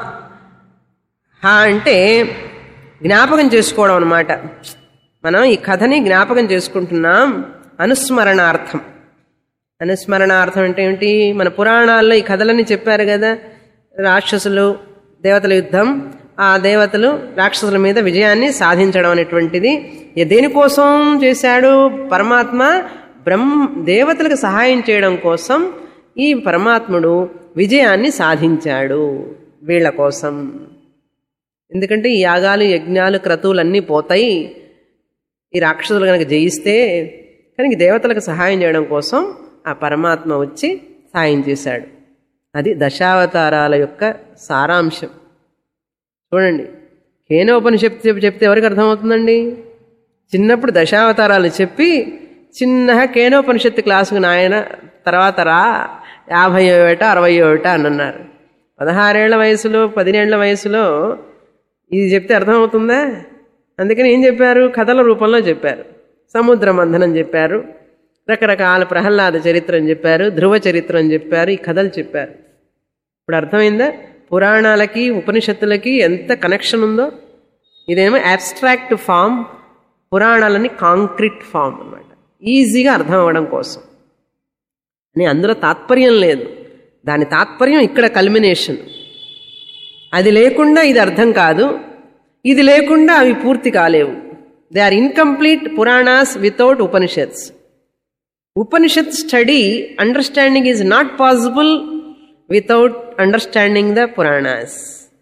హ అంటే జ్ఞాపకం చేసుకోవడం అనమాట మనం ఈ కథని జ్ఞాపకం చేసుకుంటున్నాం అనుస్మరణార్థం అనుస్మరణార్థం అంటే ఏమిటి మన పురాణాల్లో ఈ కథలన్నీ చెప్పారు కదా రాక్షసులు దేవతల యుద్ధం ఆ దేవతలు రాక్షసుల మీద విజయాన్ని సాధించడం అనేటువంటిది ఏ దేనికోసం చేశాడు పరమాత్మ బ్రహ్మ దేవతలకు సహాయం చేయడం కోసం ఈ పరమాత్ముడు విజయాన్ని సాధించాడు వీళ్ళ కోసం ఎందుకంటే ఈ యాగాలు యజ్ఞాలు క్రతువులు అన్నీ పోతాయి ఈ రాక్షసులు కనుక జయిస్తే కనుక దేవతలకు సహాయం చేయడం కోసం ఆ పరమాత్మ వచ్చి సహాయం చేశాడు అది దశావతారాల యొక్క సారాంశం చూడండి కేనోపనిషత్తు చెప్పి చెప్తే ఎవరికి అర్థమవుతుందండి చిన్నప్పుడు దశావతారాలు చెప్పి చిన్నగా కేనోపనిషత్తు క్లాసుకు నాయన తర్వాత రా యాభై ఏట అరవై ఏట అని అన్నారు పదహారేళ్ల వయసులో పదిహేళ్ల వయసులో ఇది చెప్తే అర్థమవుతుందా అందుకని ఏం చెప్పారు కథల రూపంలో చెప్పారు సముద్ర మంథనం చెప్పారు రకరకాల ప్రహ్లాద చరిత్రని చెప్పారు ధ్రువ చరిత్రని చెప్పారు ఈ కథలు చెప్పారు ఇప్పుడు అర్థమైందా పురాణాలకి ఉపనిషత్తులకి ఎంత కనెక్షన్ ఉందో ఇదేమో అబ్స్ట్రాక్ట్ ఫామ్ పురాణాలని కాంక్రీట్ ఫామ్ అన్నమాట ఈజీగా అర్థం అవ్వడం కోసం అని అందులో తాత్పర్యం లేదు దాని తాత్పర్యం ఇక్కడ కల్మినేషన్ అది లేకుండా ఇది అర్థం కాదు ఇది లేకుండా అవి పూర్తి కాలేవు they are incomplete Puranas without Upanishads Upanishad study understanding is not possible without understanding the Puranas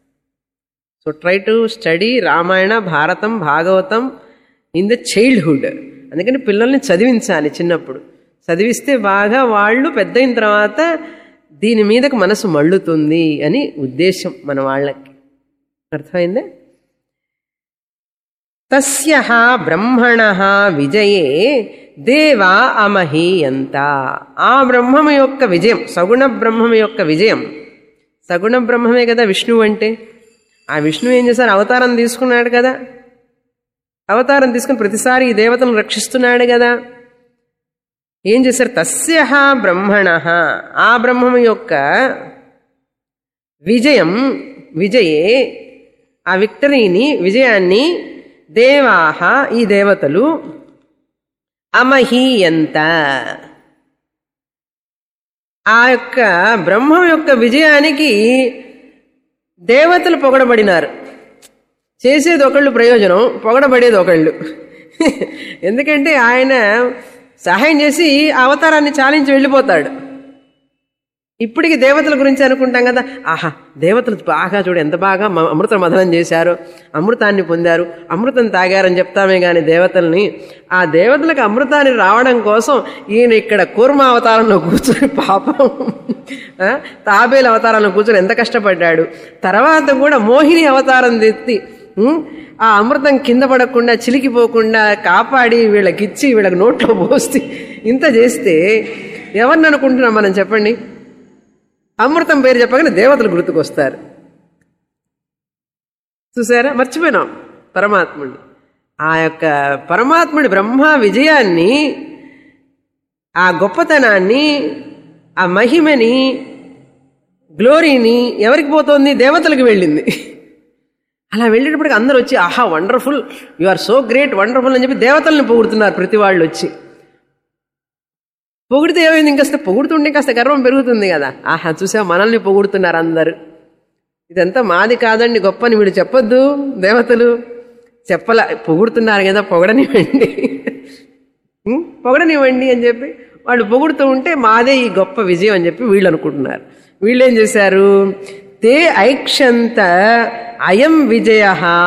so try to study Ramayana Bharatam Bhagavatam in the childhood అందుకని పిల్లల్ని చదివించాలి చిన్నప్పుడు చదివిస్తే బాగా వాళ్ళు పెద్ద అయిన తర్వాత దీని మీదకు మనసు మళ్ళుతుంది అని ఉద్దేశం మన వాళ్ళకి అర్థమైందే తస్య బ్రహ్మణ విజయే దేవా అమహీయంత ఆ బ్రహ్మము యొక్క విజయం సగుణ బ్రహ్మము యొక్క విజయం సగుణ బ్రహ్మమే కదా విష్ణువు అంటే ఆ విష్ణువు ఏం చేశారు అవతారం తీసుకున్నాడు కదా అవతారం తీసుకుని ప్రతిసారి ఈ దేవతలను రక్షిస్తున్నాడు కదా ఏం చేశారు తస్య బ్రహ్మణ ఆ బ్రహ్మము యొక్క విజయం విజయే ఆ విక్టరీని విజయాన్ని దేవాహ ఈ దేవతలు అమహీయంత ఆ యొక్క బ్రహ్మం యొక్క విజయానికి దేవతలు పొగడబడినారు చేసేది ఒకళ్ళు ప్రయోజనం పొగడబడేది ఒకళ్ళు ఎందుకంటే ఆయన సహాయం చేసి ఆ అవతారాన్ని చాలించి వెళ్ళిపోతాడు ఇప్పటికి దేవతల గురించి అనుకుంటాం కదా ఆహా దేవతలు బాగా చూడు ఎంత బాగా మ- అమృత మదనం చేశారు అమృతాన్ని పొందారు అమృతం తాగారని చెప్తామే కానీ దేవతల్ని ఆ దేవతలకు అమృతాన్ని రావడం కోసం ఈయన ఇక్కడ కూర్మ అవతారంలో కూర్చొని పాపం ఆ, తాబేలు అవతారంలో కూర్చొని ఎంత కష్టపడ్డాడు తర్వాత కూడా మోహిని అవతారం తెత్తి ఉం, ఆ అమృతం కింద పడకుండా చిలికిపోకుండా కాపాడి వీళ్ళకిచ్చి వీళ్ళకి నోట్లో పోసి ఇంత చేస్తే ఎవరిని అనుకుంటున్నాం మనం చెప్పండి అమృతం పేరు చెప్పగానే దేవతలు గుర్తుకొస్తారు చూసారా మర్చిపోయినాం పరమాత్ముడిని ఆ యొక్క పరమాత్ముడి బ్రహ్మ విజయాన్ని ఆ గొప్పతనాన్ని ఆ మహిమని గ్లోరీని ఎవరికి పోతోంది దేవతలకు వెళ్ళింది అలా వెళ్ళేటప్పటికి అందరూ వచ్చి ఆహా wonderful you are so great wonderful అని చెప్పి దేవతల్ని పొగుడుతున్నారు ప్రతి వాళ్ళు వచ్చి పొగిడితే ఏమైంది ఇంకాస్త పొగుడుతుంటే కాస్త గర్వం పెరుగుతుంది కదా ఆహా చూసా మనల్ని పొగుడుతున్నారు అందరు ఇదంతా మాది కాదండి గొప్ప అని వీడు చెప్పొద్దు దేవతలు చెప్పల పొగుడుతున్నారు కదా పొగడనివ్వండి ఉం? పొగడనివ్వండి అని చెప్పి వాళ్ళు పొగుడుతూ ఉంటే మాదే ఈ గొప్ప విజయం అని చెప్పి వీళ్ళు అనుకుంటున్నారు వీళ్ళు ఏం చేశారు తే ఐక్షంత అయం విజయ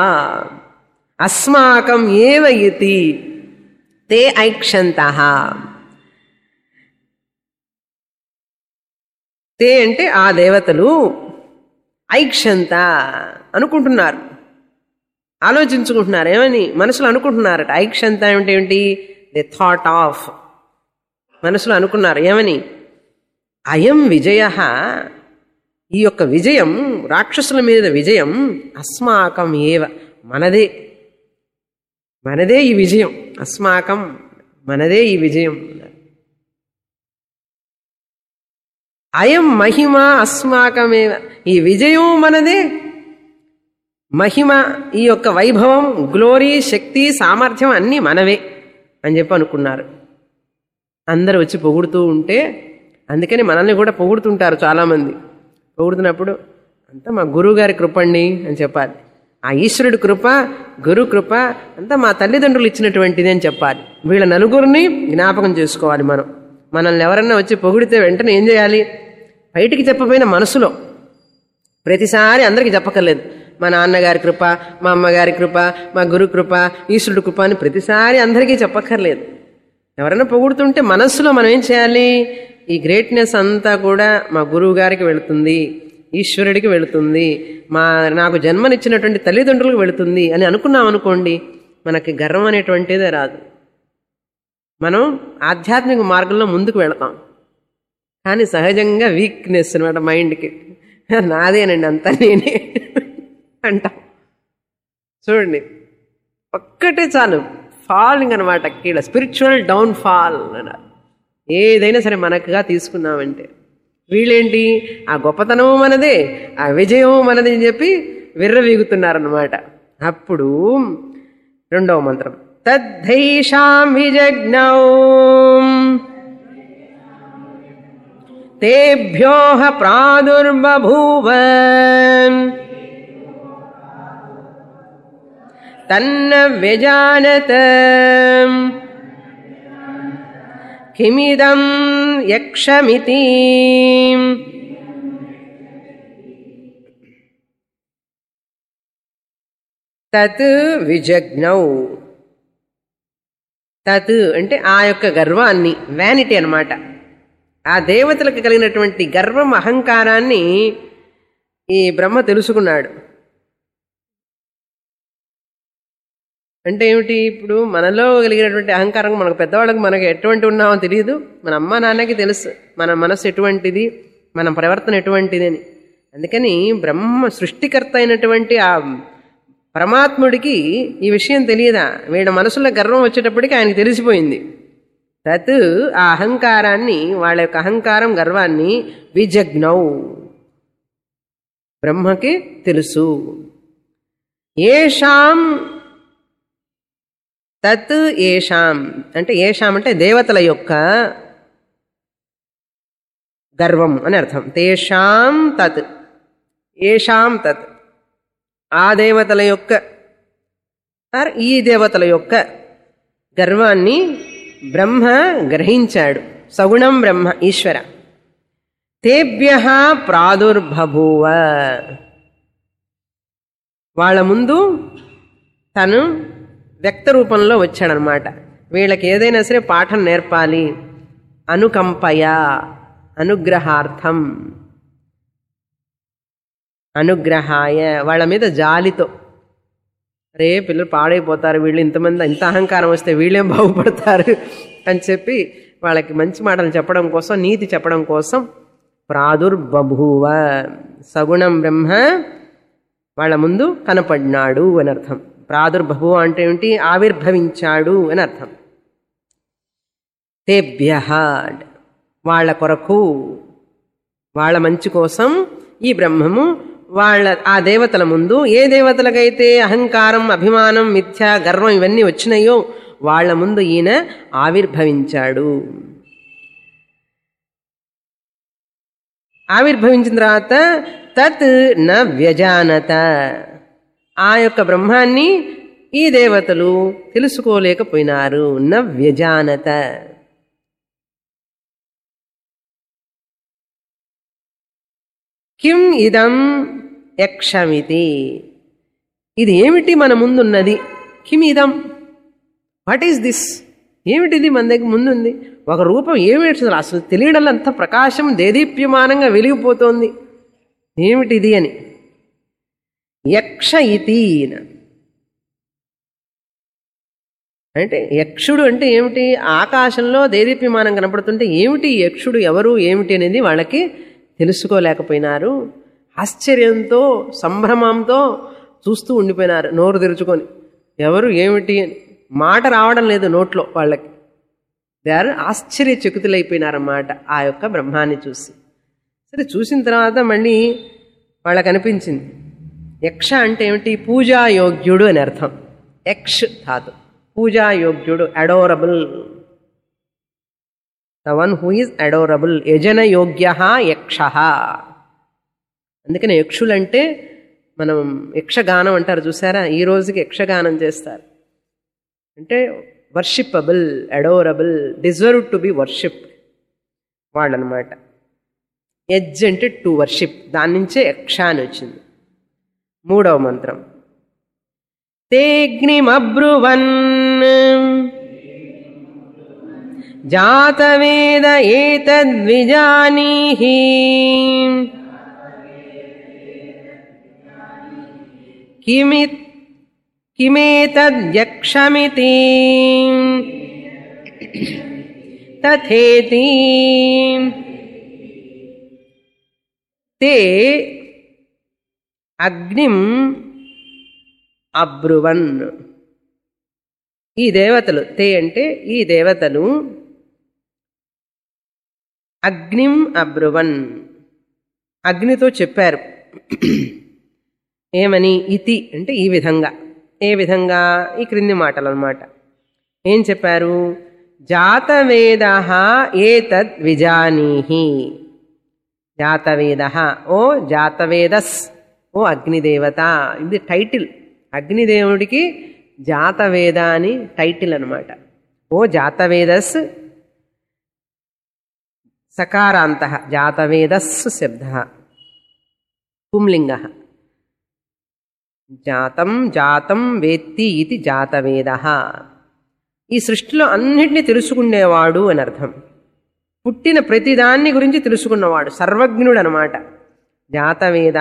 అస్మాకం ఏవ ఇతి తే ఐక్షంత తే అంటే ఆ దేవతలు ఐక్షంత అనుకుంటున్నారు ఆలోచించుకుంటున్నారు ఏమని మనసులో అనుకుంటున్నారట ఐక్షంత అంటే ఏంటి ది థాట్ ఆఫ్ మనసులో అనుకున్నారు ఏమని అయం విజయ ఈ యొక్క విజయం రాక్షసుల మీద విజయం అస్మాకం ఏవ మనదే మనదే ఈ విజయం అస్మాకం మనదే ఈ విజయం అయం మహిమ అస్మాకమేవ ఈ విజయం మనదే మహిమ ఈ యొక్క వైభవం గ్లోరీ శక్తి సామర్థ్యం అన్నీ మనవే అని చెప్పి అనుకున్నారు అందరు వచ్చి పొగుడుతూ ఉంటే అందుకని మనల్ని కూడా పొగుడుతుంటారు చాలామంది పొగుడుతున్నప్పుడు అంతా మా గురువు గారి కృప అండి అని చెప్పాలి ఆ ఈశ్వరుడి కృప గురు కృప అంతా మా తల్లిదండ్రులు ఇచ్చినటువంటిది అని చెప్పాలి వీళ్ళ నలుగురిని జ్ఞాపకం చేసుకోవాలి మనం మనల్ని ఎవరన్నా వచ్చి పొగిడితే వెంటనే ఏం చేయాలి బయటికి చెప్పపోయిన మనసులో ప్రతిసారి అందరికీ చెప్పక్కర్లేదు మా నాన్నగారి కృప మా అమ్మగారి కృప మా గురు కృప ఈశ్వరుడు కృప అని ప్రతిసారి అందరికీ చెప్పక్కర్లేదు ఎవరైనా పొగుడుతుంటే మనస్సులో మనం ఏం చేయాలి ఈ గ్రేట్నెస్ అంతా కూడా మా గురువు గారికి వెళుతుంది ఈశ్వరుడికి వెళుతుంది మా నాకు జన్మనిచ్చినటువంటి తల్లిదండ్రులకు వెళుతుంది అని అనుకున్నాం అనుకోండి మనకి గర్వం అనేటువంటిదే రాదు మనం ఆధ్యాత్మిక మార్గంలో ముందుకు వెళతాం కానీ సహజంగా వీక్నెస్ అనమాట మైండ్కి నాదేనండి అంతా నేనే అంటాం చూడండి ఒక్కటే చాలు ఫాలింగ్ అనమాట కీడ స్పిరిచువల్ డౌన్ ఫాల్ అన్నారు ఏదైనా సరే మనకుగా తీసుకున్నామంటే వీళ్ళేంటి ఆ గొప్పతనము మనదే ఆ విజయము మనదే అని చెప్పి విర్రవీగుతున్నారన్నమాట అప్పుడు రెండవ మంత్రం తద్ధైషాం విజజ్ఞౌ తేభ్యోహ ప్రాదుర్బభూవ తన్న వ్యజానత కిమిదం యక్షమితి తత్ విజజ్ఞౌ తత్ అంటే ఆ యొక్క గర్వాన్ని వ్యానిటీ అన్నమాట ఆ దేవతలకు కలిగినటువంటి గర్వం అహంకారాన్ని ఈ బ్రహ్మ తెలుసుకున్నాడు అంటే ఏమిటి ఇప్పుడు మనలో కలిగినటువంటి అహంకారం మనకు పెద్దవాళ్ళకి మనకి ఎటువంటి ఉన్నామో తెలియదు మన అమ్మ నాన్నకి తెలుసు మన మనసు ఎటువంటిది మన ప్రవర్తన ఎటువంటిది అని అందుకని బ్రహ్మ సృష్టికర్త అయినటువంటి ఆ పరమాత్ముడికి ఈ విషయం తెలియదా వీళ్ళ మనసులో గర్వం వచ్చేటప్పటికి ఆయనకి తెలిసిపోయింది తత్ ఆ అహంకారాన్ని వాళ్ళ యొక్క అహంకారం గర్వాన్ని విజగ్నౌ బ్రహ్మకి తెలుసు ఏషాం తత్ ఏషాం అంటే ఏషాం అంటే దేవతల యొక్క గర్వం అని అర్థం తేషాం తత్ ఏషాం తత్ ఆ దేవతల యొక్క ఆర్ ఈ దేవతల యొక్క గర్వాన్ని బ్రహ్మ గ్రహించాడు సగుణం బ్రహ్మ ఈశ్వర తేభ్య ప్రాదుర్బభూవ వాళ్ళ ముందు తను వ్యక్త రూపంలో వచ్చాడనమాట వీళ్ళకి ఏదైనా సరే పాఠం నేర్పాలి అనుకంపయ అనుగ్రహార్థం అనుగ్రహాయ వాళ్ళ మీద జాలితో రే పిల్లలు పాడైపోతారు వీళ్ళు ఇంతమంది ఇంత అహంకారం వస్తే వీళ్ళేం బాగుపడతారు అని చెప్పి వాళ్ళకి మంచి మాటలు చెప్పడం కోసం నీతి చెప్పడం కోసం ప్రాదుర్బభూవ సగుణం బ్రహ్మ వాళ్ళ ముందు కనపడినాడు అని అర్థం ప్రాదుర్బభువ అంటే ఏమిటి ఆవిర్భవించాడు అని అర్థం తేభ్య వాళ్ళ కొరకు వాళ్ళ మంచి కోసం ఈ బ్రహ్మము వాళ్ళ ఆ దేవతల ముందు ఏ దేవతలకైతే అహంకారం అభిమానం మిథ్య గర్వం ఇవన్నీ వచ్చినాయో వాళ్ళ ముందు ఈయన ఆవిర్భవించాడు ఆవిర్భవించిన తర్వాత తత్ న వ్యజానత ఆ యొక్క బ్రహ్మాన్ని ఈ దేవతలు తెలుసుకోలేకపోయినారు న వ్యజానత కిం ఇదం యక్షమితి ఇది ఏమిటి మన ముందున్నది కిం ఇదం వాట్ ఈస్ దిస్ ఏమిటిది మన దగ్గర ముందుంది ఒక రూపం ఏమిటి అసలు తెలియడం అంత ప్రకాశం దేదీప్యమానంగా వెలిగిపోతోంది ఏమిటిది అని యక్ష ఇతి అంటే యక్షుడు అంటే ఏమిటి ఆకాశంలో దేదీప్యమానం కనపడుతుంటే ఏమిటి ఈ యక్షుడు ఎవరు ఏమిటి అనేది వాళ్ళకి తెలుసుకోలేకపోయినారు ఆశ్చర్యంతో సంభ్రమంతో చూస్తూ ఉండిపోయినారు నోరు తెరుచుకొని ఎవరు ఏమిటి అని మాట రావడం లేదు నోట్లో వాళ్ళకి దే ఆర్ ఆశ్చర్యచకితులైపోయినారన్నమాట ఆ యొక్క బ్రహ్మాన్ని చూసి సరే చూసిన తర్వాత మళ్ళీ వాళ్ళకి అనిపించింది యక్ష అంటే ఏమిటి పూజాయోగ్యుడు అని అర్థం యక్ష్ ధాతు పూజాయోగ్యుడు adorable the one who is adorable యజనయోగ్య యక్ష అందుకని యక్షులంటే మనం యక్షగానం అంటారు చూసారా ఈ రోజుకి యక్షగానం చేస్తారు అంటే worshipable adorable deserve to be worship వాళ్ళనమాట ఎజ్ అంటే టు వర్షిప్ దాని నుంచే యక్ష అని వచ్చింది మూడవ మంత్రం తేగ్నిమబ్రువన్ జాతవేద ఏతద్విజానీహి కిమి కిమేతద్యక్షమితి తథేతి తే అగ్నిం అబ్రువన్ ఈ దేవతలు తే అంటే ఈ దేవతలు అగ్నిం అబ్రువన్ అగ్నితో చెప్పారు ఏమని ఇతి అంటే ఈ విధంగా ఏ విధంగా ఈ క్రింది మాటలు అనమాట ఏం చెప్పారు జాతవేద ఏతద్ విజానీహి జాతవేద ఓ జాతవేదస్ ఓ అగ్నిదేవత ఇది టైటిల్ అగ్నిదేవుడికి జాతవేద అని టైటిల్ అనమాట ఓ జాతవేదస్ సకారాంత జాతవేదస్ శబ్ద పుంలింగ జాతం జాతం వేత్తి ఇది జాతవేద ఈ సృష్టిలో అన్నిటినీ తెలుసుకునేవాడు అని అర్థం పుట్టిన ప్రతిదాన్ని గురించి తెలుసుకున్నవాడు సర్వజ్ఞుడు అనమాట జాతవేద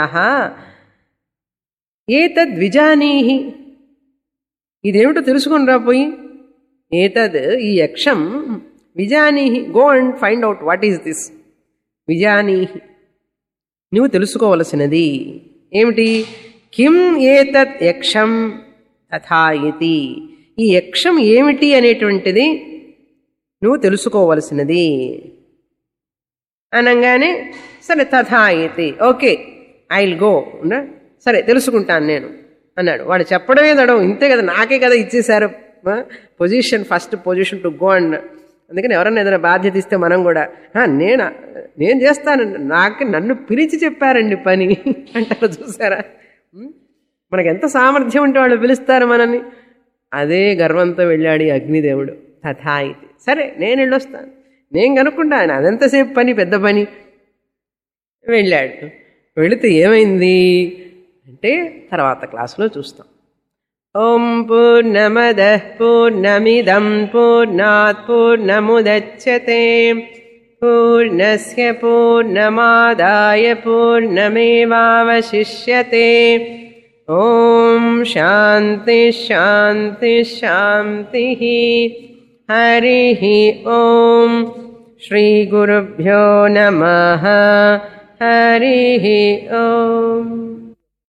ఏతద్ విజానీహి ఇదేమిటో తెలుసుకుని రాపోయి ఏతద్ ఈ యక్షం విజానీహి go and find out what is this విజానీహి నువ్వు తెలుసుకోవలసినది ఏమిటి కిం ఏతత్ యక్షం తథా ఇతి ఈ యక్షం ఏమిటి అనేటువంటిది నువ్వు తెలుసుకోవలసినది అనగానే సరే తథా ఇతి ఓకే ఐ విల్ గో సరే తెలుసుకుంటాను నేను అన్నాడు వాడు చెప్పడమే తడవు ఇంతే కదా నాకే కదా ఇచ్చేశారు position first position to go and అందుకని ఎవరన్నా ఏదైనా బాధ్యత ఇస్తే మనం కూడా "ఆ, నేనా నేను చేస్తాను నాకు నన్ను పిలిచి చెప్పారండి పని అంటారు చూసారా ఉం? మనకి ఎంత సామర్థ్యం ఉంటే వాళ్ళు పిలుస్తారు మనని అదే గర్వంతో వెళ్ళాడు ఈ అగ్నిదేవుడు తథా ఇది సరే నేను వెళ్ళొస్తాను నేను కనుక్కుంటాను అదంతసేపు పని పెద్ద పని వెళ్ళాడు వెళితే ఏమైంది అంటే తర్వాత క్లాసులో చూస్తాం ఓం పూర్ణమద పూర్ణమిదం పూర్ణాత్ పూర్ణముదచ్చతే పూర్ణస్య పూర్ణమాదాయ పూర్ణమేవావశిష్యతే ఓం శాంతి శాంతి శాంతి హరి ఓం శ్రీగురుభ్యో నమ హరి ఓం